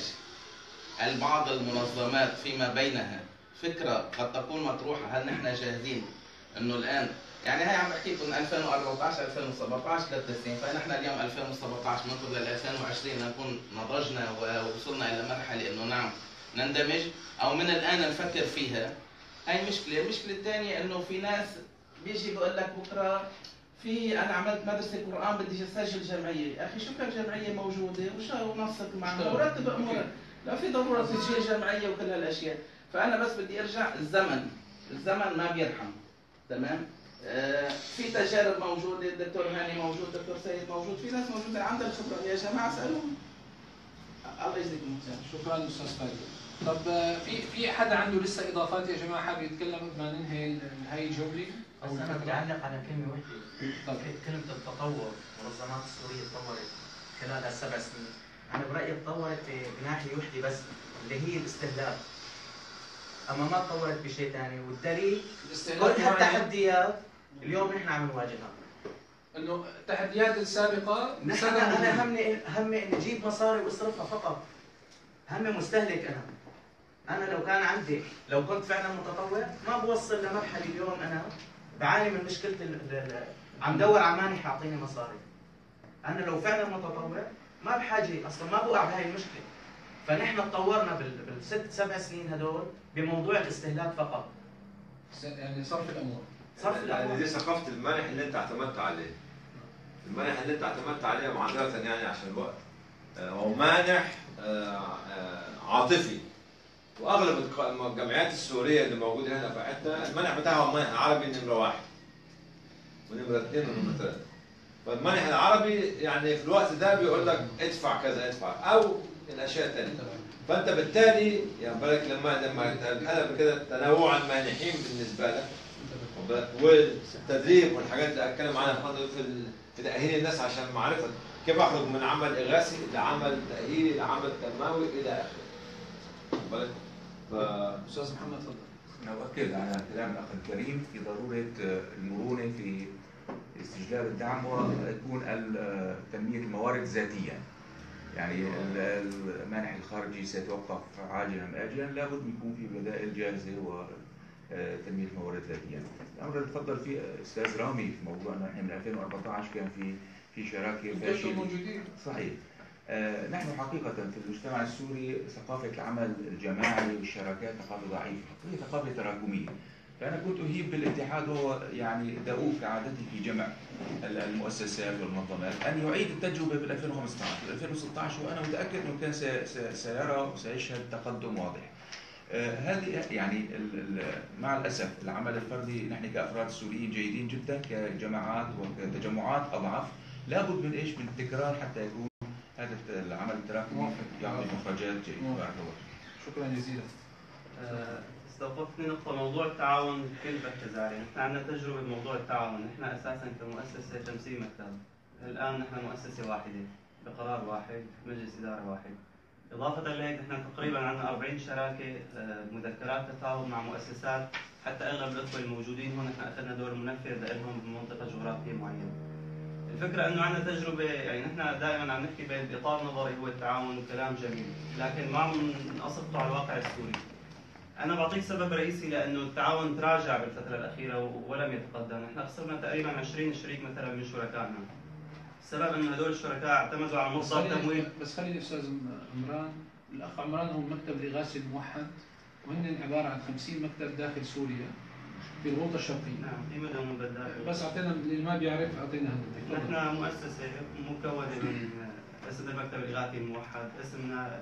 بعض المنظمات فيما بينها فكرة قد تكون مطروحة هل نحن جاهزين انه الان يعني هي عم بحكي لكم 2014 2017 ثلاث سنين فنحن اليوم 2017 بننظر لل 2020 لنكون نضجنا ووصلنا الى مرحله انه نعم نندمج او من الان نفكر فيها هاي مشكله، المشكله الثانيه انه في ناس بيجي بيقول لك بكره في انا عملت مدرسه قران بدي اسجل جمعيه، يا اخي شو كان جمعيه موجوده وشو نصك معها ورتب امورك، لا في ضروره تسجيل جمعيه وكل هالاشياء، فانا بس بدي ارجع الزمن، الزمن ما بيرحم تمام؟ آه، في تجارب موجوده الدكتور هاني موجود الدكتور سيد موجود في ناس موجوده عندها الخبره يا جماعه اسالوهم الله يجزيكم خير شكرا استاذ خالد طب آه، في في حدا عنده لسه اضافات يا جماعه حابب يتكلم قبل ما ننهي هاي الجوله بس انا بدي اعلق على كلمه واحده طب كلمه التطور المنظمات السوريه تطورت خلال هالسبع سنين انا برايي تطورت بناحيه وحده بس اللي هي الاستهلاك اما ما تطورت بشيء ثاني والدليل كل هالتحديات اليوم نحن عم نواجهها انه التحديات السابقه نحن انا همي همي اني اجيب مصاري واصرفها فقط همي مستهلك انا انا لو كان عندي لو كنت فعلا متطوع ما بوصل لمرحله اليوم انا بعاني من مشكله ال ال عم دور على مانح يعطيني مصاري انا لو فعلا متطوع ما بحاجه اصلا ما بوقع بهاي المشكله فنحن تطورنا بالست سبع سنين هدول بموضوع الاستهلاك فقط يعني صرف الاموال صرف يعني دي ثقافه المنح اللي انت اعتمدت عليه المنح اللي انت اعتمدت عليه معذره يعني عشان الوقت آه، هو مانح آه، آه، عاطفي واغلب الجمعيات السوريه اللي موجوده هنا في حته المنح بتاعها منح عربي نمره واحد ونمره اثنين ونمره ثلاثه فالمنح العربي يعني في الوقت ده بيقول لك ادفع كذا ادفع او الاشياء الثانيه فانت بالتالي يعني بالك لما لما تقلب كده تنوع المانحين بالنسبه لك والتدريب والحاجات اللي اتكلم عنها في في تاهيل الناس عشان معرفه كيف اخرج من عمل اغاثي لعمل تاهيلي لعمل تنموي الى اخره. ف... استاذ محمد تفضل. انا اؤكد على كلام الاخ الكريم في ضروره المرونه في استجلاب الدعم وتكون تنميه الموارد ذاتيا. يعني المانح الخارجي سيتوقف عاجلا ام اجلا لابد يكون في بدائل جاهزه و تنميه الموارد الذاتيه. الامر اللي تفضل فيه استاذ رامي في موضوع انه احنا من 2014 كان في في شراكه فاشله موجودين صحيح. آه نحن حقيقة في المجتمع السوري ثقافة العمل الجماعي والشراكات ثقافة ضعيفة، هي ثقافة تراكمية. فأنا كنت أهيب بالاتحاد وهو يعني دؤوب كعادتي في جمع المؤسسات والمنظمات أن يعيد التجربة بال 2015 وال 2016 وأنا متأكد أنه كان سيرى وسيشهد تقدم واضح. هذه يعني مع الاسف العمل الفردي نحن كافراد سوريين جيدين جدا كجماعات وكتجمعات اضعف لابد من ايش؟ من التكرار حتى يكون هذا العمل التراكمي يعطي مخرجات جيده شكرا جزيلا استوقفتني نقطة موضوع التعاون كل بركز عليه، نحن عندنا تجربة بموضوع التعاون، نحن أساسا كمؤسسة 50 مكتب، الآن نحن مؤسسة واحدة بقرار واحد، مجلس إدارة واحد، إضافة لهيك نحن تقريبا عندنا 40 شراكة آه، مذكرات تفاهم مع مؤسسات حتى أغلب الأخوة الموجودين هون نحن أخذنا دور منفذ لهم بمنطقة جغرافية معينة. الفكرة إنه عندنا تجربة يعني نحن دائما عم نحكي بإطار نظري هو التعاون وكلام جميل، لكن ما عم نسقطه على الواقع السوري. أنا بعطيك سبب رئيسي لأنه التعاون تراجع بالفترة الأخيرة ولم يتقدم، نحن خسرنا تقريبا 20 شريك مثلا من شركائنا. السبب انه هدول الشركاء اعتمدوا على مصدر تمويل بس خليني استاذ عمران الاخ عمران هو المكتب الاغاثي الموحد وهن عباره عن 50 مكتب داخل سوريا في الغوطه الشرقيه نعم في مدن بالداخل بس اعطينا اللي ما بيعرف اعطينا هذا نحن مؤسسه مكونه من اسم المكتب الاغاثي الموحد اسمنا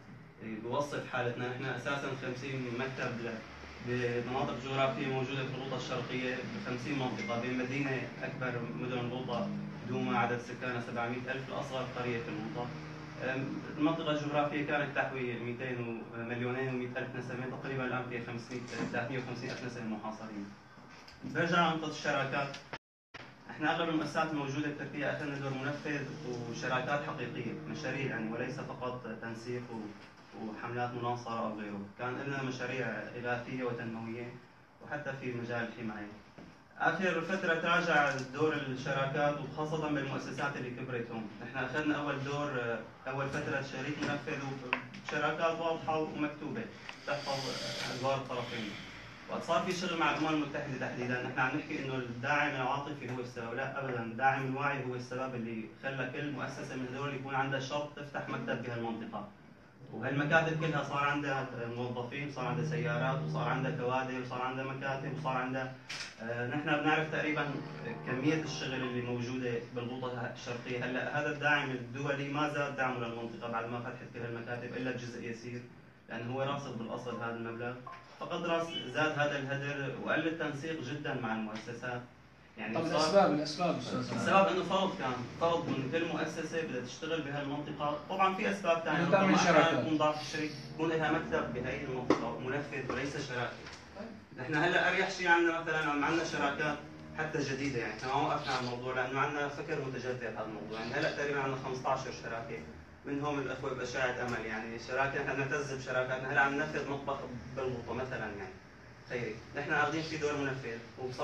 بوصف حالتنا نحن اساسا 50 مكتب بمناطق جغرافيه موجوده في الغوطه الشرقيه ب 50 منطقه بين مدينه اكبر مدن الغوطه دوما عدد سكانها 700 ألف الأصغر قرية في المنطقة المنطقة الجغرافية كانت تحوي 200 مليونين و100 ألف نسمة تقريبا الآن فيها 500 350 ألف نسمة محاصرين برجع عن نقطة الشراكات احنا اغلب المؤسسات الموجوده بتركيا اخذنا دور منفذ وشراكات حقيقيه مشاريع يعني وليس فقط تنسيق و- وحملات مناصره او غيره، كان لنا مشاريع اغاثيه وتنمويه وحتى في مجال الحمايه. اخر فتره تراجع دور الشراكات وخاصه بالمؤسسات اللي كبرت هون، نحن اخذنا اول دور اول فتره شريك منفذ وشراكات واضحه ومكتوبه تحفظ ادوار الطرفين. وقت صار في شغل مع الامم المتحده تحديدا نحن عم نحكي انه الداعم العاطفي هو السبب لا ابدا الداعم الوعي هو السبب اللي خلى كل مؤسسه من هذول يكون عندها شرط تفتح مكتب بهالمنطقه وهالمكاتب كلها صار عندها موظفين صار عندها سيارات وصار عندها كوادر وصار عندها مكاتب وصار عندها آه، نحن بنعرف تقريبا كميه الشغل اللي موجوده بالغوطه الشرقيه هلا هذا الداعم الدولي ما زاد دعمه للمنطقه بعد ما فتحت كل هالمكاتب الا بجزء يسير لانه هو راصد بالاصل هذا المبلغ فقد راس زاد هذا الهدر وقل التنسيق جدا مع المؤسسات يعني طب صار- الاسباب الاسباب استاذ السبب انه فرض كان فرض من كل مؤسسه بدها تشتغل بهالمنطقه طبعا في اسباب ثانيه إنه تعمل ربما أحياناً شراكات. يكون ضعف الشريك يكون لها مكتب بهي المنطقه منفذ وليس شراكه نحن هلا اريح شيء عندنا مثلا عم عندنا شراكات حتى جديده يعني احنا ما وقفنا على الموضوع لانه عندنا فكر متجدد هذا الموضوع يعني هلا تقريبا عندنا 15 شراكه منهم الاخوه باشاعه امل يعني شراكه نحن نعتز بشراكاتنا هلا عم ننفذ مطبخ بالغوطه مثلا يعني خيري نحن اخذين في دور منفذ وبصور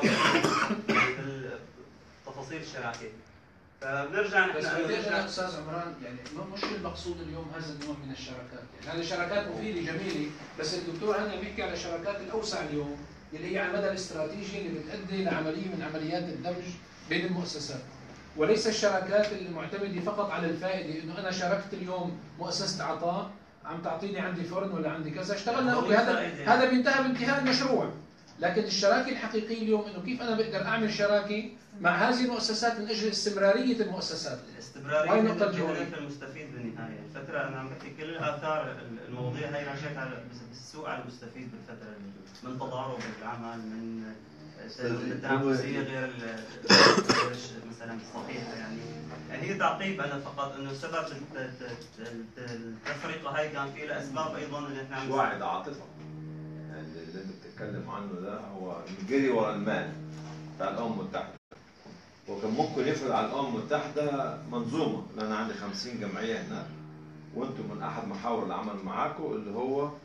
يعني بالتفاصيل الشراكه فبنرجع نحن بس إنه بديش نرجع- انا استاذ عمران يعني م- مش المقصود اليوم هذا النوع من الشراكات يعني هذه شراكات مفيده جميله بس الدكتور هاني بيحكي على الشراكات الاوسع اليوم اللي هي على المدى الاستراتيجي اللي بتؤدي لعمليه من عمليات الدمج بين المؤسسات وليس الشراكات المعتمده فقط على الفائده انه انا شاركت اليوم مؤسسه عطاء عم تعطيني عندي فرن ولا عندي كذا اشتغلنا هو اوكي هذا الفائدة. هذا بينتهى بانتهاء المشروع لكن الشراكه الحقيقيه اليوم انه كيف انا بقدر اعمل شراكه مع هذه المؤسسات من اجل استمراريه المؤسسات استمرارية هاي هي النقطة الجوهرية. الهدف المستفيد بالنهاية، الفترة أنا عم بحكي كل الآثار المواضيع هي راجعت على بس- بالسوق على المستفيد بالفترة اللي من تضارب العمل من من التنافسية غير ال- غير الش- مثلا الصحيحة يعني يعني هي تعقيب أنا فقط إنه سبب الت- الت- الت- التفرقة هاي كان في لها أسباب أيضا اللي إحنا عم مش واحد عاطفه يعني اللي انت بتتكلم عنه ده هو الجري ورا المال بتاع الامم المتحده وكان ممكن يفرض على الامم المتحده منظومه لان انا عندي 50 جمعيه هناك وانتم من احد محاور العمل معاكم اللي هو آه،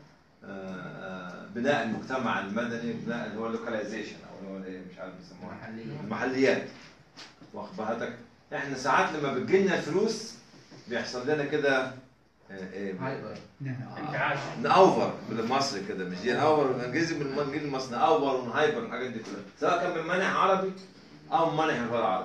آه، بناء المجتمع المدني بناء اللي هو اللوكاليزيشن او اللي هو ايه مش عارف بيسموها المحليات واخد بالك احنا ساعات لما بتجيلنا الفلوس بيحصل لنا كده آه، ايه انتعاش نأوفر بالمصري كده مش دي نأوفر بالانجليزي بالانجليزي المصري نأوفر ونهايبر الحاجات دي كلها سواء كان من منح عربي او من منح غير عربي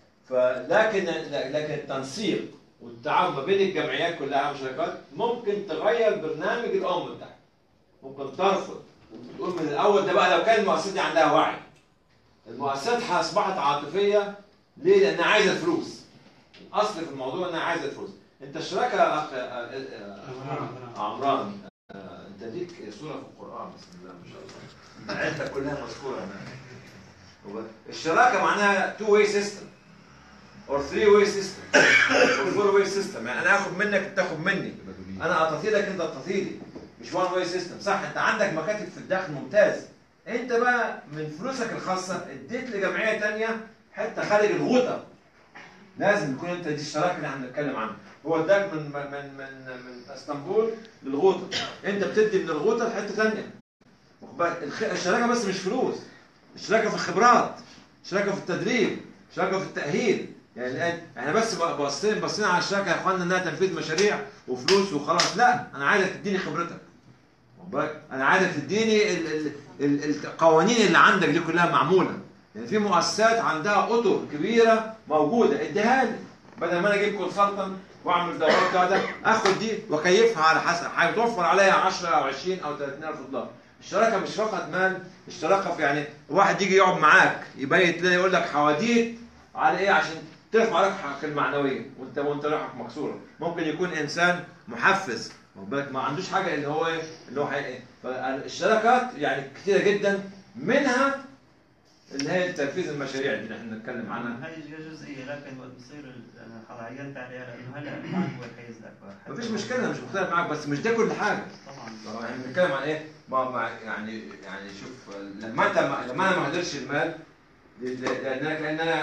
فلكن لكن التنسيق والتعاون ما بين الجمعيات كلها والشركات ممكن تغير برنامج الامم المتحده ممكن ترفض وتقول من الاول ده بقى لو كان المؤسسات دي عندها وعي المؤسسات اصبحت عاطفيه ليه؟ لانها عايزه الفلوس الاصل في الموضوع انها عايزه الفلوس انت الشراكه يا اخ آه، آه، آه، عمران آه، انت ليك صوره في القران بسم الله ما شاء الله عيلتك كلها مذكوره هناك هو الشراكه معناها تو واي سيستم اور ثري واي سيستم اور فور واي سيستم يعني انا اخد منك انت تاخد مني انا اعطي لك انت تعطي لي مش وان واي سيستم صح انت عندك مكاتب في الداخل ممتاز انت بقى من فلوسك الخاصه اديت لجمعيه تانية حته خارج الغوطه لازم يكون انت دي الشراكه اللي احنا بنتكلم عنها هو اداك من من من من اسطنبول للغوطه انت بتدي من الغوطه لحته ثانيه واخد بالك؟ الخ- الشراكه بس مش فلوس الشراكه في الخبرات الشراكه في التدريب الشراكه في التاهيل يعني الان احنا بس باصين باصين على الشراكه يا اخوانا انها تنفيذ مشاريع وفلوس وخلاص لا انا عايزك تديني خبرتك واخد بالك؟ انا عايزك تديني ال ال ال القوانين اللي عندك دي كلها معموله يعني في مؤسسات عندها اطر كبيره موجوده اديها لي بدل ما انا اجيب كونسلتنت واعمل دورات بتاع ده اخد دي واكيفها على حسب هيتوفر عليا 10 او 20 او 30 الف دولار الشراكه مش فقط مال الشراكه في يعني واحد يجي يقعد معاك يبيت لنا يقول لك حواديت على ايه عشان ترفع روحك المعنويه وانت وانت روحك مكسوره ممكن يكون انسان محفز واخد بالك ما عندوش حاجه اللي هو ايه اللي هو حي... فالشراكات يعني كتيره جدا منها اللي هي تنفيذ المشاريع اللي احنا بنتكلم عنها هاي جزئيه لكن وقت بصير ال- انا خلاص عينت عليها لانه هلا الآن هو الحيز الاكبر مفيش مشكله انا مش مختلف معاك بس مش ده كل حاجه طبعا طبعا احنا بنتكلم عن ايه؟ ما ما يعني يعني شوف لما انت لما انا ما اهدرش المال لانك لان انا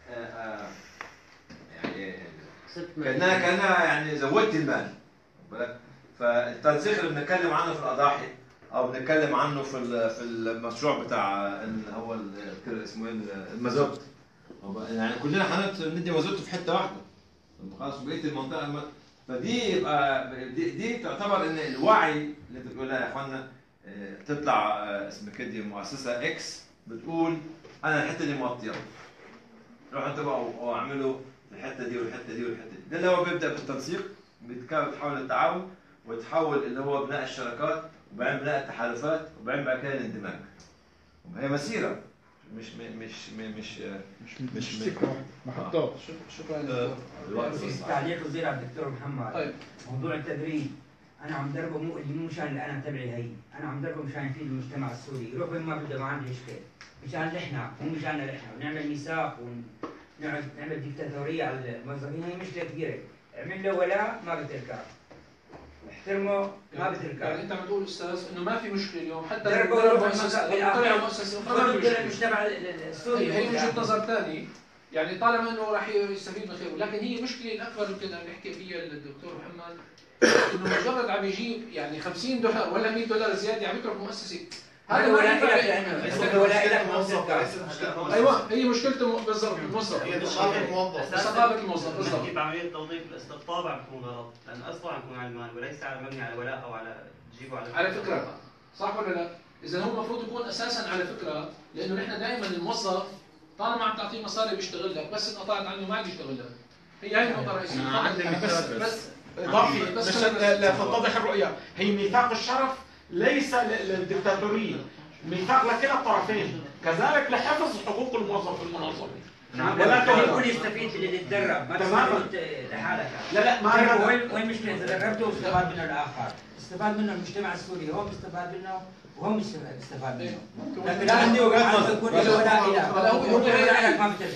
آه، آه، يعني كانها كانها يعني زودت المال واخد بالك فالتنسيق اللي بنتكلم عنه في الاضاحي او بنتكلم عنه في ال- في المشروع بتاع ال- هو ال- كده اسمه ايه المازوت هو يعني كلنا هنت- ندي مازوت في حته واحده خلاص بقيه المنطقه الم... فدي يبقى دي, دي تعتبر ان الوعي اللي انت بتقولها يا اخوانا آه، تطلع آه، اسم كده مؤسسه اكس بتقول انا الحته دي موطيه روحوا انتوا بقى واعملوا الحته دي والحته دي والحته دي ده اللي هو بيبدا بالتنسيق بيتكون بيتحول للتعاون ويتحول اللي هو بناء الشراكات وبعدين بناء التحالفات وبعدين بعد كده الاندماج هي مسيره مش مش مش مش مش مش محطات شكرا الوقت في بس. تعليق صغير على الدكتور محمد طيب. موضوع التدريب انا عم دربه مو اللي مو مشان اللي انا تبعي هي انا عم دربه مشان يفيد المجتمع السوري يروح وين ما بده ما عندي اشكال مشان نحن مو مشان نحن ونعمل ميثاق ونعمل نعمل ديكتاتوريه على الموظفين هي مشكله كبيره اعمل له ولاء ما بتركع احترمه ما يعني بتركع انت عم تقول استاذ انه ما في مشكله اليوم حتى لو دربه درب وروح مؤسسه المكان لو طلع بالآخر. مؤسسه خذوا ما في بدل مشكله المجتمع السوري هي هي وجهه نظر ثاني يعني طالما انه راح يستفيد من خيره لكن هي المشكله الاكبر يمكن اللي بيحكي فيها الدكتور محمد انه مجرد عم يجيب يعني 50 دولار ولا 100 دولار زياده عم يترك مؤسسه هذا ما ينفع ايوه هي مشكلته بالضبط الموظف هي ثقافة الموظف ثقافه الموظف بالضبط كيف عملية توظيف الاستقطاب عم تكون غلط لأن أصلا عم تكون على المال وليس على مبني على ولاء أو على تجيبه على على فكره صح ولا لا؟ اذا هو المفروض يكون اساسا على فكره لانه نحن دائما الموظف طالما عم تعطيه مصاري بيشتغل لك بس انقطعت عنه ما عاد يشتغل لك هي هاي النقطه الرئيسيه أنا عندي تفضل. مثال بس بس اضافي بس بس لتتضح الرؤيه هي ميثاق الشرف ليس ل- للدكتاتوريه ميثاق لكلا الطرفين كذلك لحفظ حقوق الموظف المنظم ولكن يكون يستفيد اللي يتدرب ما تماما. تستفيد لحالك لا، لا، ما دربه أنا- وين وين المشكله اذا دربته واستفاد منه الاخر استفاد منه المجتمع السوري هو بيستفاد منه وهم بيستفاد منه لكن لا، عندي وجهات عايز نظر. يكون بس- له ولاء هو- إله. هو- هو- يكون له ولاء إله ما مثال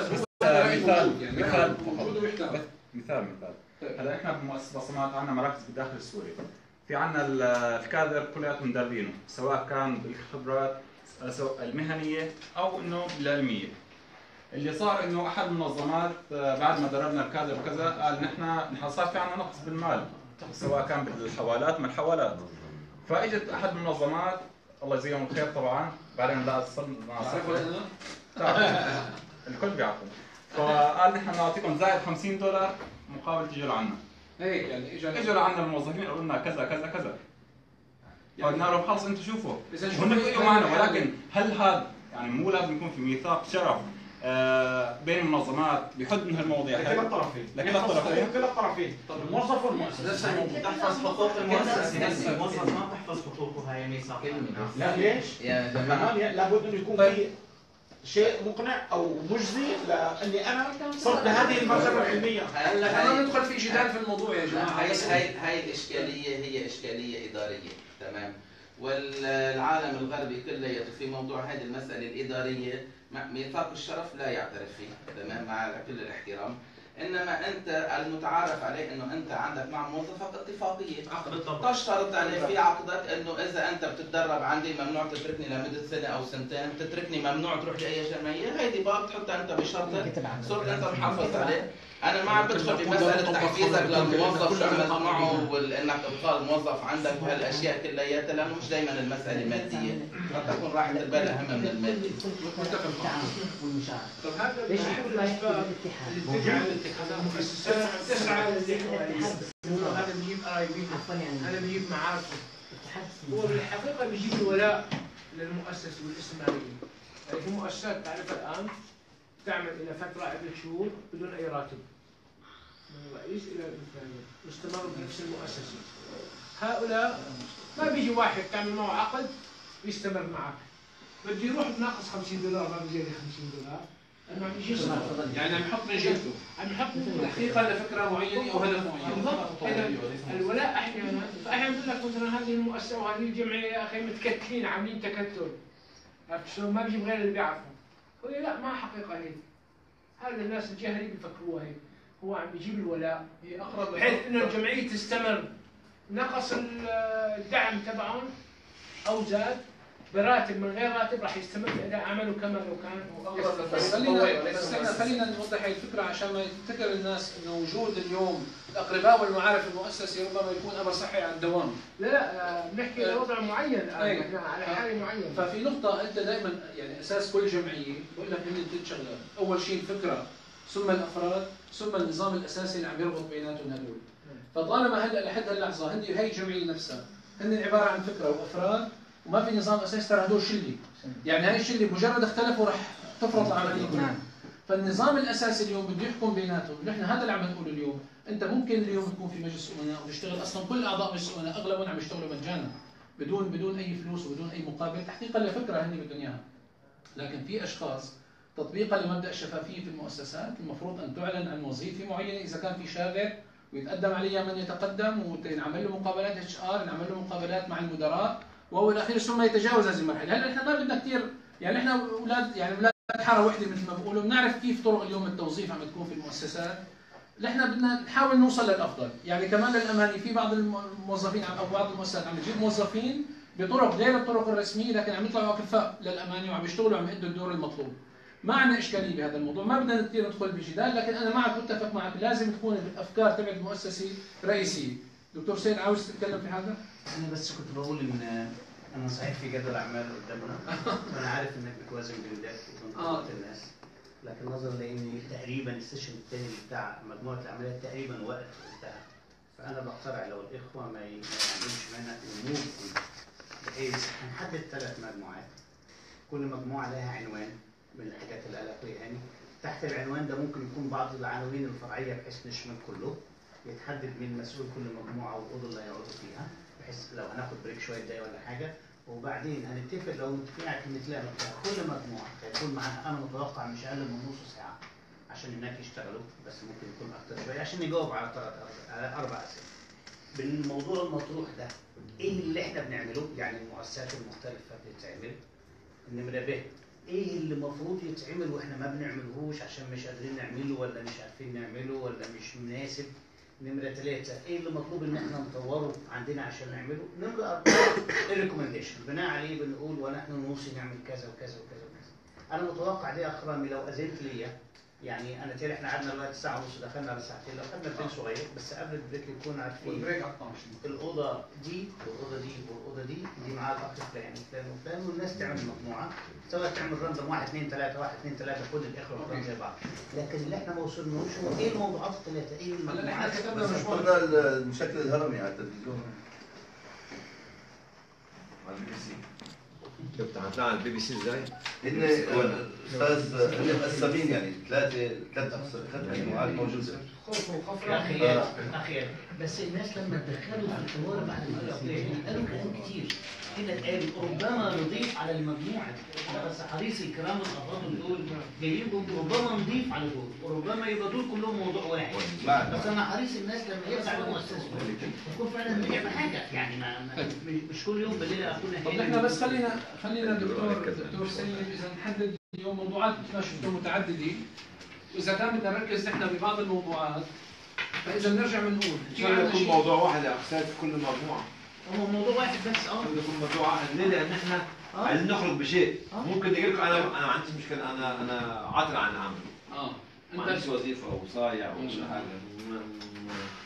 مثال مثال مثال مثال هلا احنا بمؤسسه بصمات عندنا مراكز بالداخل السوري في عندنا ال- الكادر كلياتهم مدربينه سواء كان بالخبرات سواء المهنيه او انه العلميه اللي صار انه احد المنظمات آه، بعد ما دربنا الكادر وكذا قال نحن نحن صار في عندنا نقص بالمال سواء كان بالحوالات ما الحوالات فاجت احد المنظمات الله يجزيهم الخير طبعا بعدين لا صرنا تعرفوا لنا؟ تعرف. الكل بيعرفوا فقال نحن نعطيكم زائد 50 دولار مقابل تجوا لعنا هيك يعني اجى اجوا لعنا الموظفين قالوا لنا كذا كذا كذا يعني- قلنا لهم خلص انتم شوفوا إذا شو هم في- بيجوا معنا ولكن هل هذا يعني مو لازم يكون في ميثاق شرف آه بين المنظمات بحد من هالمواضيع لكلا الطرفين لكلا الطرفين لكلا الطرفين الموظف والمؤسسة تحفظ حقوق المؤسسة الموظف ما تحفظ حقوقه هاي الميثاق لا ليش؟ يا كمان جماعه ي- لابد انه يكون في شيء مقنع او مجزي لاني انا صرت لهذه المرتبه العلميه هلا خلينا ندخل في جدال في الموضوع يا جماعه هاي بس- هاي هاي الاشكاليه هي اشكاليه اداريه تمام والعالم الغربي كلياته في موضوع هذه المساله الاداريه مع- ميثاق الشرف لا يعترف فيه تمام مع كل الاحترام انما انت المتعارف عليه انه انت عندك مع موظفك اتفاقيه عقد تشترط عليه في عقدك انه اذا انت بتتدرب عندي ممنوع تتركني لمده سنه او سنتين تتركني ممنوع تروح لاي جمعيه هيدي بقى بتحطها انت بشرطك صرت انت محافظ عليه انا ما عم بدخل في مساله تحفيزك للموظف شو عملت معه وانك ابقاء الموظف عندك وهالاشياء كلياتها لانه مش دائما المساله ماديه قد تكون راحه البال اهم من المادي والمشاعر طب هذا ليش بحب يحب ما يحكي الاسباب بالاتحاد؟ اللي تجعل المؤسسات تسعى للإخوان هذا بيجيب قرايبين هذا بيجيب معارفه هو بالحقيقه بيجيب الولاء للمؤسسه والاستثماريه يعني في مؤسسات تعرف الان تعمل الى فتره عده شهور بدون اي راتب من الرئيس الى الثاني واستمروا بنفس المؤسسه هؤلاء ما بيجي واحد تعمل معه عقد ويستمر معك بده يروح بناقص 50 دولار ما بزيادة 50 دولار انه عم يجي صفر يعني عم يحط من جيبته عم يحط تحقيقا لفكره معينه او هدف معين بالضبط إذا الولاء احيانا فاحيانا بقول لك مثلا هذه المؤسسه وهذه الجمعيه يا اخي متكتلين عاملين تكتل عرفت شلون ما بيجيب غير اللي بيعرفه يقول لي لا ما حقيقه هيك هذا الناس الجاهلين بيفكروها هيك هو عم بيجيب الولاء هي اقرب بحيث انه الجمعيه تستمر نقص ال- الدعم تبعهم او زاد براتب من غير راتب راح يستمر في اداء عمله كما لو كان هو اغرب بس خلينا بس احنا خلينا نوضح هي الفكره عشان ما يفتكر الناس انه وجود اليوم الاقرباء والمعارف المؤسسي ربما يكون امر صحي على الدوام لا لا بنحكي آه. وضع معين الان أيوة. احنا على حاله معينه ففي نقطة أنت دائما يعني أساس كل جمعية بقول لك هن ثلاث شغلات، أول شيء الفكرة ثم الأفراد ثم النظام الأساسي اللي عم يربط بيناتهم هدول. فطالما هلا لحد هاللحظة هن هي الجمعية نفسها هن عبارة عن فكرة وأفراد وما في نظام أساسي ترى هدول شلة. يعني هاي الشلة مجرد اختلفوا رح تفرط العملية كلها. فالنظام الاساسي اليوم بده يحكم بيناتهم، نحن هذا اللي عم نقوله اليوم، انت ممكن اليوم تكون في مجلس امناء وتشتغل اصلا كل اعضاء مجلس امناء اغلبهم عم يشتغلوا مجانا بدون بدون اي فلوس وبدون اي مقابل تحقيقا لفكره هن بدهم اياها. لكن في اشخاص تطبيقا لمبدا الشفافيه في المؤسسات المفروض ان تعلن عن وظيفه معينه اذا كان في شاغر ويتقدم عليها من يتقدم وينعمل له مقابلات اتش ار ينعمل له مقابلات مع المدراء وهو الاخير ثم يتجاوز هذه المرحله، هلا احنا ما بدنا كثير يعني احنا اولاد يعني اولاد حاره وحده مثل ما بقولوا بنعرف كيف طرق اليوم التوظيف عم تكون في المؤسسات نحن بدنا نحاول نوصل للافضل، يعني كمان للامانه في بعض الموظفين عم- او بعض المؤسسات عم تجيب موظفين بطرق غير الطرق الرسميه لكن عم يطلعوا اكفاء للامانه وعم يشتغلوا وعم يأدوا الدور المطلوب. ما عندنا اشكاليه بهذا الموضوع، ما بدنا كثير ندخل بجدال لكن انا معك متفق معك لازم تكون الافكار تبع المؤسسه رئيسيه. دكتور سيد عاوز تتكلم في هذا؟ انا بس كنت بقول ان انا صحيح في جدول اعمال قدامنا وانا عارف انك بتوازن بين ده وبين آه. طاقة الناس لكن نظرا لان تقريبا السيشن الثاني بتاع مجموعه العمليات تقريبا وقت انتهى فانا بقترح لو الاخوه ما ي- ما يعملوش منها امور بحيث هنحدد ثلاث مجموعات كل مجموعه لها عنوان من الحاجات اللي قالها اخويا هاني تحت العنوان ده ممكن يكون بعض العناوين الفرعيه بحيث نشمل كله يتحدد مين مسؤول كل مجموعه والاوضه اللي هيقعدوا فيها بحيث لو هناخد بريك شويه دقايق ولا حاجه وبعدين هنتفق لو متفقين على الكلمتين بتاع كل مجموعه هيكون معاها انا متوقع مش اقل من نص ساعه عشان هناك يشتغلوا بس ممكن يكون اكتر شويه عشان نجاوب على ثلاث على اربع اسئله. بالموضوع المطروح ده ايه اللي احنا بنعمله؟ يعني المؤسسات المختلفه بتتعمل النمره ب ايه اللي المفروض يتعمل واحنا ما بنعملهوش عشان مش قادرين نعمله ولا مش عارفين نعمله ولا مش مناسب نمرة ثلاثة ايه اللي مطلوب ان احنا نطوره عندنا عشان نعمله نمرة أربعة الريكومنديشن بناء عليه بنقول ونحن نوصي نعمل كذا وكذا وكذا وكذا انا متوقع دي يا اخ رامي لو اذنت ليا يعني انا تاني احنا قعدنا دلوقتي ساعة ونص دخلنا على ساعتين لو خدنا بريك صغير بس قبل البريك نكون عارفين والبريك على 12 الأوضة دي والأوضة دي والأوضة دي دي معاها الأخ فلان وفلان وفلان والناس تعمل مجموعة سواء تعمل راندوم واحد اثنين ثلاثة واحد اثنين ثلاثة كل الإخوة والكلام زي بعض لكن اللي احنا ما وصلناش هو إيه الموضوعات الثلاثة إيه المجموعات قلنا المشكل الهرمي على التلفزيون على البي بي سي شفت حطلع على البي بي سي ازاي؟ ان استاذ اللي مقسمين يعني ثلاثه ثلاث ثلاث مجموعات موجوده خوف وخوف يا أخي آه. أخي بس الناس لما تدخلوا في الحوار بعد ما قالوا كلام كتير هنا اتقال ربما نضيف على المجموعة أنا بس حريص الكرام الأفاضل دول جايين ربما نضيف على دول وربما يبقى دول كلهم موضوع واحد بعد. بس أنا حريص الناس لما يرجع لمؤسسته يكون فعلا بيعمل حاجة يعني ما ما- مش كل يوم بالليل أكون طب نحن بس خلينا خلينا دكتور دكتور سيد اذا نحدد اليوم موضوعات مثل ما شفتوا متعدده واذا كان بدنا نركز نحن ببعض الموضوعات فاذا بنرجع بنقول ان شاء الله يكون موضوع واحد يا اخي في كل مجموعه هو موضوع واحد بس اه بده يكون موضوع واحد ليه؟ لان احنا آه. عايزين نخرج بشيء آه. ممكن نجي لكم انا انا ما عنديش مشكله انا انا عاطل عن العمل اه ما انت عنديش وظيفه او صايع او شي حاجه ما- ما-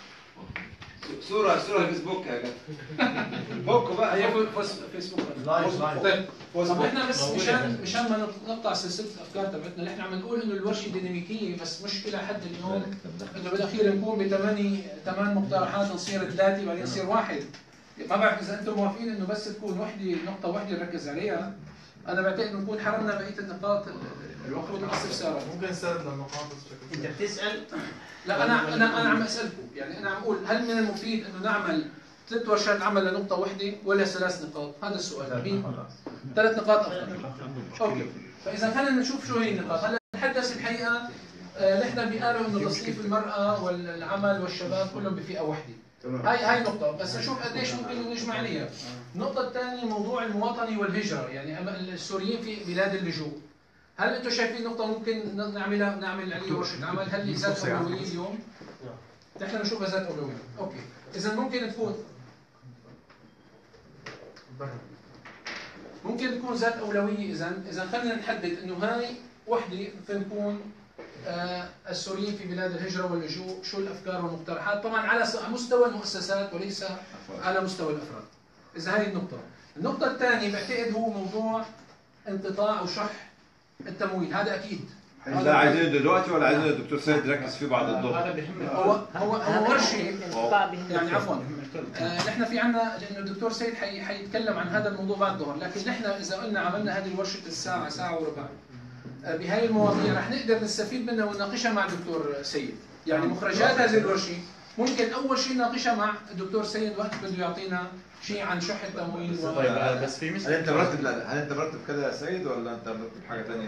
صوره صوره فيسبوك يا جدع بوكو بقى هي فو- فوس- فيسبوك لايف لايف. طيب فيسبوك. طب احنا بس موجودة. مشان مشان ما نقطع سلسله الافكار تبعتنا اللي احنا عم نقول انه الورشه ديناميكيه بس مش الى حد اليوم انه بالاخير نكون بثماني ثمان مقترحات نصير ثلاثه بعدين نصير واحد ما بعرف اذا انتم موافقين انه بس تكون وحده نقطه واحده نركز عليها انا بعتقد انه نكون حرمنا بقيه النقاط المفروض الاستفسارات ممكن نستند للنقاط بس انت بتسال لا انا انا انا عم اسالكم يعني انا عم اقول هل من المفيد انه نعمل ثلاث ورشات عمل لنقطة واحدة ولا ثلاث نقاط؟ هذا السؤال مين؟ ثلاث نقاط أفضل أوكي فإذا خلينا نشوف شو هي النقاط هلا نتحدث الحقيقة آه، نحن بقالوا انه تصنيف المرأة والعمل والشباب كلهم بفئة واحدة هاي هاي نقطة بس نشوف قديش ممكن نجمع عليها النقطة الثانية موضوع المواطنة والهجرة يعني أما السوريين في بلاد اللجوء هل انتم شايفين نقطة ممكن نعملها نعمل عليه ورشة عمل هل هي ذات أولوية اليوم؟ نحن نشوفها ذات أولوية اوكي إذا ممكن تكون ممكن تكون ذات اولويه اذا اذا خلينا نحدد انه هاي وحده تكون آه، السوريين في بلاد الهجره واللجوء شو الافكار والمقترحات طبعا على س- مستوى المؤسسات وليس على مستوى الافراد اذا هذه النقطه النقطه الثانيه بعتقد هو موضوع انقطاع او شح التمويل هذا اكيد لا عايزينه دلوقتي ولا عايزين الدكتور سيد يركز فيه بعد الظهر؟ هذا بهم هو هو هو ورشه بهم يعني عفوا آه، نحن في عنا لانه الدكتور سيد حي حيتكلم عن هذا الموضوع بعد الظهر لكن نحن اذا قلنا عملنا هذه الورشه الساعه ساعه وربع آه، بهاي المواضيع رح نقدر نستفيد منها ونناقشها مع الدكتور سيد يعني مخرجات هذه الورشه ممكن اول شيء نناقشها مع الدكتور سيد وقت بده يعطينا شيء عن شح التمويل و... هل انت مرتب لا لا هل انت مرتب كده يا سيد ولا انت مرتب حاجه ثانيه؟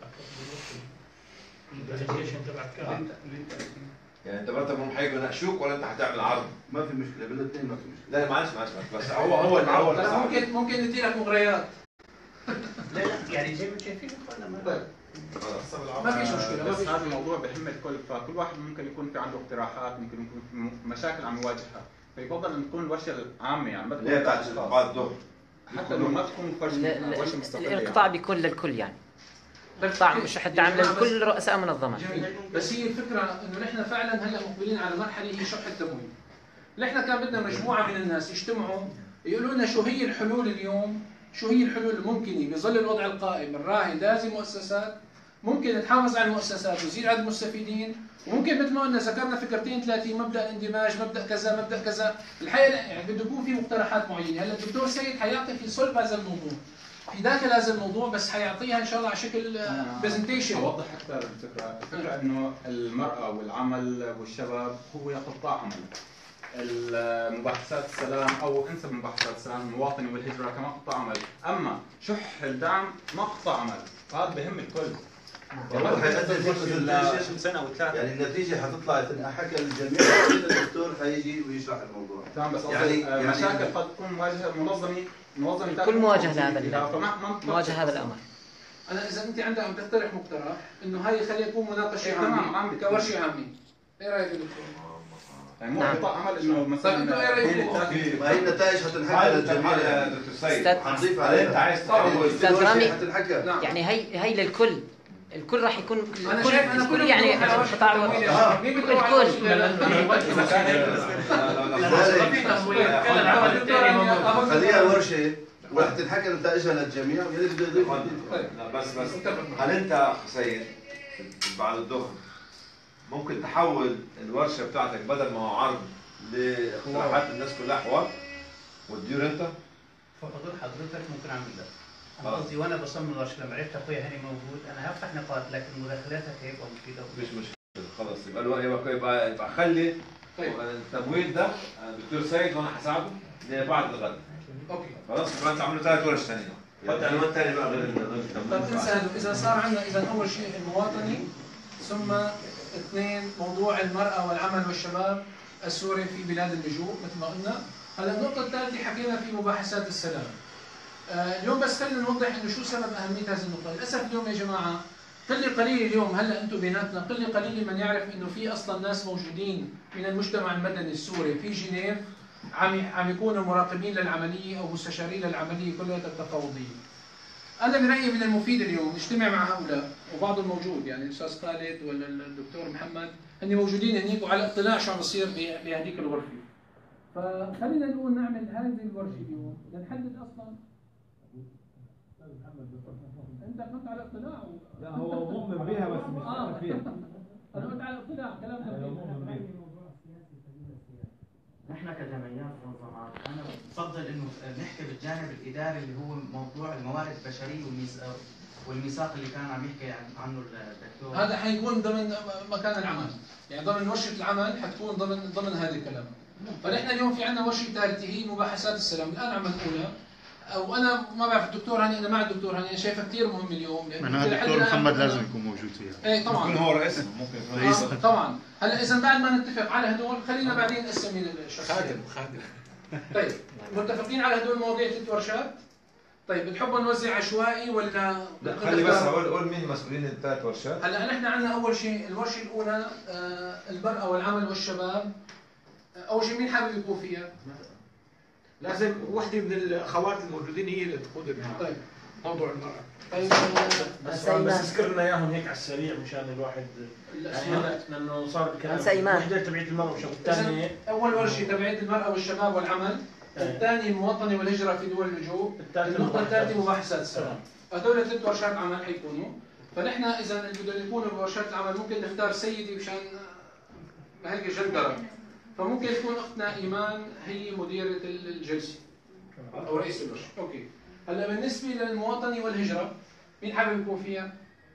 البرزنتيشن تبعك كان يعني انت مرتب هم هيجوا يناقشوك ولا انت هتعمل عرض؟ ما في مشكله بالاثنين ما في مشكله لا معلش معلش معلش بس هو هو اللي هو اللي لا، صعب. ممكن ممكن ندي لك مغريات لا لا يعني زي ما شايفين اخوانا ما ما فيش مشكله ما بس فيش هذا الموضوع بهم الكل فكل واحد ممكن يكون في عنده اقتراحات ممكن يكون في م- مشاكل عم يواجهها فيفضل ان تكون الورشه العامه يعني ما تكون اللي هي بتاعت أشخاص. بعد الظهر حتى لو ما تكون فرش ال- ال- ورشه مستقله الانقطاع يعني. بيكون للكل يعني بيقطع شح الدعم لكل رؤساء المنظمات جميل بس هي الفكره انه نحن فعلا هلا مقبلين على مرحله هي شح التمويل نحن كان بدنا مجموعه من الناس يجتمعوا يقولوا لنا شو هي الحلول اليوم شو هي الحلول الممكنه بظل الوضع القائم الراهن لازم مؤسسات ممكن تحافظ على المؤسسات وتزيد عدد المستفيدين وممكن مثل ما قلنا ذكرنا فكرتين ثلاثه مبدا الاندماج مبدا كذا مبدا كذا الحقيقه لا، يعني بده يكون في مقترحات معينه هلا الدكتور سيد حيعطي في صلب هذا الموضوع في داخل هذا الموضوع بس حيعطيها ان شاء الله على شكل برزنتيشن اوضح اكثر الفكره، الفكره انه المراه والعمل والشباب هو قطاع عمل. المباحثات السلام او انسى مباحثات السلام المواطنه والهجره كمان قطاع عمل، اما شح الدعم ما قطاع عمل، فهذا بهم الكل. سنه او ثلاثه يعني النتيجه حتطلع حكى للجميع الدكتور حيجي ويشرح الموضوع تمام بس يعني يعني مشاكل قد تكون مواجهه منظمه منظمه كل مواجهه لهذا فيها، ال- فما ما مواجهه هذا الامر انا اذا انت عندك عم تقترح مقترح انه هاي خليها تكون مناقشه إيه، تمام، عامه عامة. كورشه عامه ايه رايك يا دكتور؟ يعني مو قطاع عمل انه مثلا طيب انتوا ايه رايكم؟ ما هي النتائج حتنحكى للجميع يا دكتور سيد أستاذ- حنضيف هل عليها انت عايز طبعاً. تحول استاذ رامي حتنحكى يعني هي هي للكل الكل راح يكون انا الكل شايف انا الكل كل يعني بروح على ورشة قطاع التمويل يا الكل شباب. مين بده يروح على ورشة- لا، لا، خليها ورشه ورح تنحكى نتائجها للجميع واللي بده يضيف لا بس بس هل انت سيد بعد الظهر ممكن تحول الورشه بتاعتك بدل ما هو عرض لاقتراحات الناس كلها حوار وتدير انت؟ فحضور حضرتك ممكن اعمل ده انا آه. قصدي وانا بصمم الورشه لما عرفت اخويا هاني موجود انا هفتح نقاط لكن مداخلاتك هيبقى مفيده مفيش مشكله خلاص يبقى الوقت يبقى يبقى, يبقى خلي التمويل ده آه، دكتور سيد وانا هساعده لبعد الغد اوكي خلاص يبقى انت عملوا ثلاث ورش ثانيه حط عنوان ثاني بقى غير غير طب التمويل. انسى هذا اذا صار عندنا اذا اول شيء المواطني ثم اثنين موضوع المراه والعمل والشباب السوري في بلاد اللجوء مثل ما قلنا هلا النقطه الثالثه حكينا في مباحثات السلام آه، اليوم بس خلينا نوضح انه شو سبب اهميه هذه النقطه للاسف اليوم يا جماعه قل قليل اليوم هلا انتم بيناتنا قل قليل من يعرف انه في اصلا ناس موجودين من المجتمع المدني السوري في جنيف عم عم يكونوا مراقبين للعمليه او مستشارين للعمليه كلها التفاوضيه انا برايي من المفيد اليوم نجتمع مع هؤلاء وبعضهم موجود يعني الاستاذ خالد ولا الدكتور محمد هن موجودين هنيك وعلى اطلاع شو عم بصير ب- بهذيك الغرفه فخلينا نقول نعمل هذه الورشه اليوم لنحدد اصلا انت كنت على اطلاع و... لا هو مؤمن بها بس مش آه. فاهم فيها انا قلت على اطلاع كلام خفيف نحن كجمعيات منظمات انا بفضل انه نحكي بالجانب الاداري اللي هو موضوع الموارد البشريه والميثاق والميثاق اللي كان عم يحكي عن- عنه الدكتور هذا حيكون ضمن مكان العمل يعني ضمن ورشه العمل حتكون ضمن ضمن هذا الكلام فنحن اليوم في عندنا ورشه ثالثه هي مباحثات السلام الان عم نقولها وانا ما بعرف الدكتور هاني انا مع الدكتور هاني انا شايفها كثير مهم اليوم لأنه معناها لحد الدكتور الآن محمد كنا- لازم يكون موجود فيها ايه طبعا ممكن هو رئيسها ممكن يكون رئيس. آه، طبعا هلا اذا بعد ما نتفق على هدول خلينا بعدين نقسم من الشخص خادم خادم طيب متفقين على هدول المواضيع ست ورشات طيب بتحبوا نوزع عشوائي ولا لا خلي بس اقول قول مين مسؤولين الثلاث ورشات هلا نحن عندنا اول شيء الورشه الاولى آه، المراه والعمل والشباب آه، اول شيء مين حابب يكون فيها؟ لازم وحده من الاخوات الموجودين هي اللي تقود الموضوع طيب موضوع المراه طيب بس بس اذكرنا اياهم هيك على السريع مشان الواحد يعني هلا لانه صار الكلام هسا إيمان. وحده تبعت المرأة والشباب إذن الثانية اول ورشه تبعت المراه والشباب والعمل الثاني المواطنه والهجره في دول اللجوء الثالثة النقطه الثالثه المباحثات. مباحثات السلام هذول ثلاث ورشات عمل حيكونوا فنحن اذا اللي بدهم يكونوا بورشات العمل ممكن نختار سيدي مشان ما هيك جندره فممكن تكون اختنا ايمان هي مديره الجلسه او رئيس الورشه اوكي هلا بالنسبه للمواطنه والهجره مين حابب يكون فيها؟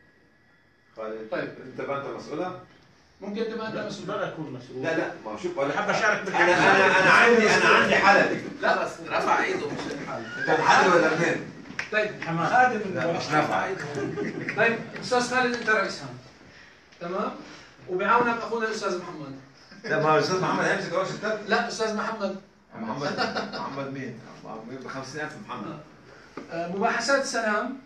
خالد طيب. انت بقى انت مسؤولة؟ ممكن تبقى انت مسؤول لا اكون مسؤول لا لا ما هو شوف انا حابب اشارك انا انا انا عندي انا عندي حالة لا بس رفع ايده مش الحل كان حل ولا اثنين؟ طيب خادم لا مش نافع طيب استاذ خالد انت رئيسها تمام وبيعاونك اخونا الاستاذ محمد لا ما هو الاستاذ محمد هيمسك اول ستات لا استاذ محمد محمد محمد مين؟ ب 50000 محمد آه، مباحثات السلام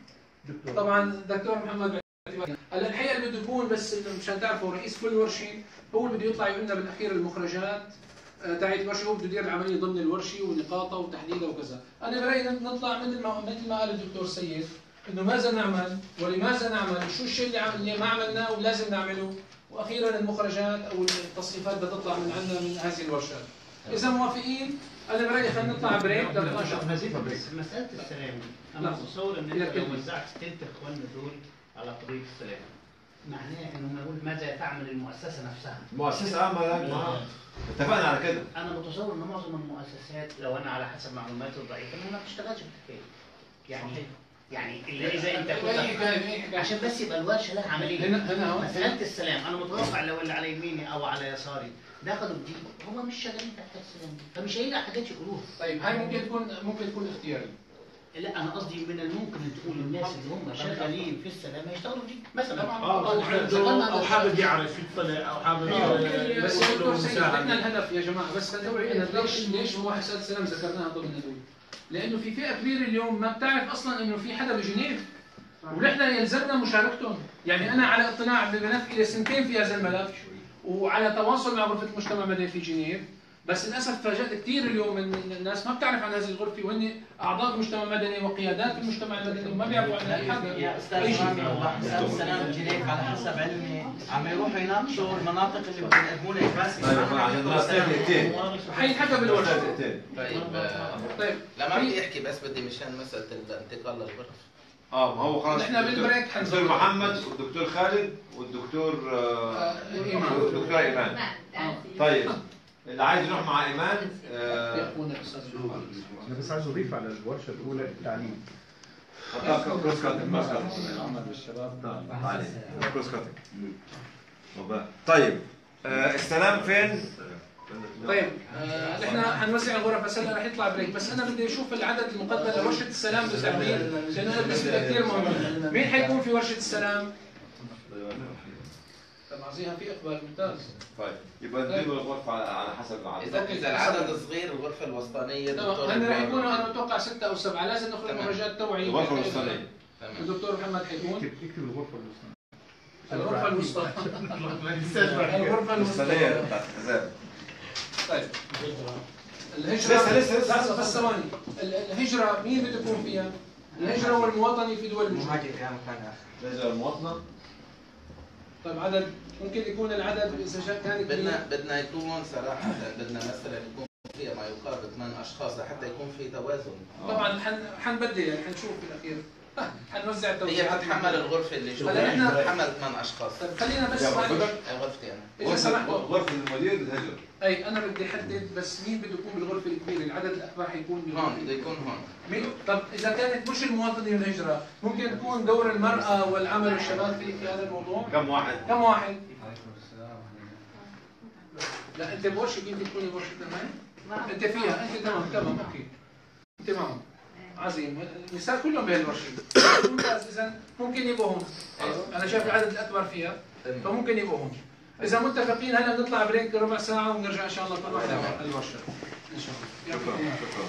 طبعا دكتور محمد هلا الحقيقه اللي بده يكون بس إنه مشان تعرفوا رئيس كل ورشه هو اللي بده يطلع يقول لنا بالاخير المخرجات آه، تاعت الورشه هو بده يدير العمليه ضمن الورشه ونقاطها وتحديدها وكذا، انا برايي نطلع مثل ما مثل ما قال الدكتور سيد انه ماذا نعمل ولماذا نعمل شو الشيء اللي, عم- اللي ما عملناه ولازم نعمله واخيرا المخرجات او التصنيفات بدها تطلع من عندنا من هذه الورشات. اذا موافقين انا برايي خلينا نطلع بريك ل 12 بس مسألة السلام انا لا. متصور ان إلى انت لو كلمة. وزعت ثلث اخواننا دول على قضية السلام معناه انه نقول ماذا تعمل المؤسسة نفسها المؤسسة اه ما لا اتفقنا على كده انا متصور ان معظم المؤسسات لو انا على حسب معلوماتي الضعيفه انها ما بتشتغلش بالحكايه يعني يعني الا اذا انت أي حكاية، أي كنت حكاية. عشان بس يبقى الورشه لها عمليه هنا- هنا أهو. مساله السلام انا متوقع لو اللي على يميني او على يساري دخلوا بدي هم مش شغالين تحت السلام فمش هيلاقي حاجات يقولوها طيب هاي ممكن تكون ممكن تكون اختياري لا انا قصدي من الممكن ان تقول الناس اللي هم شغالين في السلام هيشتغلوا بدي مثلا اه او عنده او حابب يعرف يطلع او حابب آه، بس يا يوصل له دكتور سيد مساعدة. احنا الهدف يا جماعه بس خلينا انا ليش ليش مباحثات السلام ذكرناها ضمن هدول؟ لانه في فئه كبيره اليوم ما بتعرف اصلا انه في حدا بجنيف ونحن يلزمنا مشاركتهم، يعني انا على اطلاع بملف الى سنتين في هذا الملف وعلى تواصل مع غرفه المجتمع المدني في جنيف بس للاسف فاجات كثير اليوم من الناس ما بتعرف عن هذه الغرفه وهن اعضاء المجتمع المدني وقيادات المجتمع المدني وما بيعرفوا عن اي حدا يا استاذ أي شيء. رامي مباحثات السلام جنيف على حسب علمي عم يروحوا يناقشوا المناطق اللي بدهم يقدموا لها إفاسي. طيب عشان دراسة دقيقتين حينحكى بالورشه دقيقتين طيب آه، طيب لما بدي احكي بس بدي مشان مساله الانتقال للغرف اه ما هو خلاص نحن الدكتور- بالبريك الدكتور حنزور. محمد والدكتور خالد والدكتور آه، إيمان. والدكتور ايمان طيب اللي عايز يروح مع ايمان آه، انا بس عايز اضيف على الورشه الاولى التعليم حطها كروس كاتنج كروس كاتنج العمل والشباب تعالي. كروس كاتنج طيب آه، السلام فين؟ طيب آه، نحن حنوزع الغرف بس هلا رح يطلع بريك بس انا بدي اشوف العدد المقدم لورشه السلام بالتحديد لانه بالنسبه كثير مهم مين حيكون في ورشه السلام؟ طب عظيم في اقبال ممتاز طيب يبقى نديله الغرفه على على حسب العدد اذا اذا العدد صغير الغرفه الوسطانيه دكتور هن رح إبراهيم. يكونوا انا متوقع ستة او سبعة لازم نخرج تمام. مخرجات توعية الغرفة الوسطانية. تمام. الدكتور محمد حيكون اكتب الغرفه الوسطى الغرفة الوسطى الغرفة الوسطانية الوسطى بتاعت الحزام طيب الهجرة لسه- لسه- لسه- لسه. بس ثواني ال- الهجرة مين بده يكون فيها؟ الهجرة والمواطنة في دول المجتمع مهاجر يا مكان آخر. لجأ المواطنة طيب عدد ممكن يكون العدد اذا جا- كان كبير بدنا بدنا يكون صراحه بدنا مثلا يكون فيها ما يقارب ثمان اشخاص لحتى يكون في توازن طبعا حن حنبدل يعني حنشوف بالاخير آه، حنوزع هي التوزيعات بتتحمل الغرفه اللي جوا هلا نحن بتتحمل ثمان اشخاص طيب خلينا بس يا معلش. غرفتك؟ أي غرفتي انا اذا سمحت غرفة المدير للهجرة اي انا بدي احدد بس مين بده يكون بالغرفه الكبيره العدد الاكبر حيكون بالغرفة هون بده يكون هون مين طب اذا كانت مش المواطنه والهجره ممكن تكون دور المراه والعمل والشباب في في هذا الموضوع كم واحد؟ كم واحد لا انت بورشك انت تكوني بورشك معي انت فيها انت تمام تمام اوكي انت معهم عظيم النساء كلهم بهالورشه ممتاز اذا ممكن يبقوا هون انا شايف العدد الاكبر فيها فممكن يبقوا هون اذا متفقين هلا بنطلع بريك ربع ساعه ونرجع ان شاء الله كل واحد على الورشه ان شاء الله شكرا شكرا